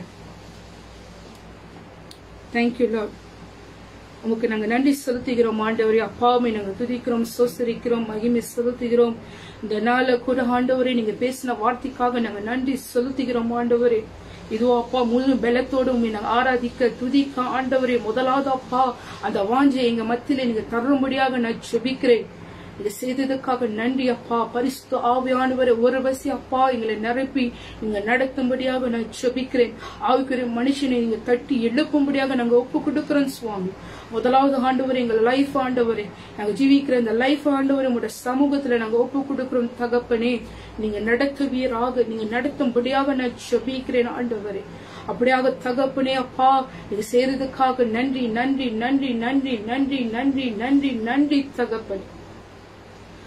தேங்க்யூ லார்ட் உமக்கு நாங்க நன்றி செலுத்துகிறோம் ஆண்டவரே அப்பாவுமே நாங்க துதிக்கிறோம் சோசரிக்கிறோம் மகிமை செலுத்துகிறோம் இந்த நாள கூட ஆண்டவரே நீங்க பேசின வார்த்தைக்காக நாங்க நன்றி செலுத்துகிறோம் ஆண்டவரே இதோ அப்பா முழு பலத்தோடு உண்மை நாங்க ஆராதிக்க துதிக்க ஆண்டவரே முதலாவது அப்பா அந்த வாஞ்சை எங்க மத்தியில நீங்க தரும்படியாக நான் செபிக்கிறேன் இதை செய்ததுக்காக நன்றி அப்பா பரிசுத்த ஆவியானவரை ஒரு வசி அப்பா எங்களை நிரப்பி நீங்க நடத்தும்படியாக நான் செபிக்கிறேன் ஆவிக்குரிய மனுஷனை நீங்க தட்டி எழுப்பும்படியாக நாங்க ஒப்பு கொடுக்கிறோம் சுவாமி முதலாவது ஆண்டவர் எங்கள் லைஃப் ஆண்டவரே நாங்க ஜீவிக்கிற இந்த லைஃப் ஆண்டவர் உங்களோட சமூகத்துல நாங்க ஒப்பு கொடுக்கிறோம் தகப்பனே நீங்க நடத்துவீராக நீங்க நடத்தும்படியாக நான் செபிக்கிறேன் ஆண்டவரே அப்படியாக தகப்பனே அப்பா இது செய்யறதுக்காக நன்றி நன்றி நன்றி நன்றி நன்றி நன்றி நன்றி நன்றி தகப்பனே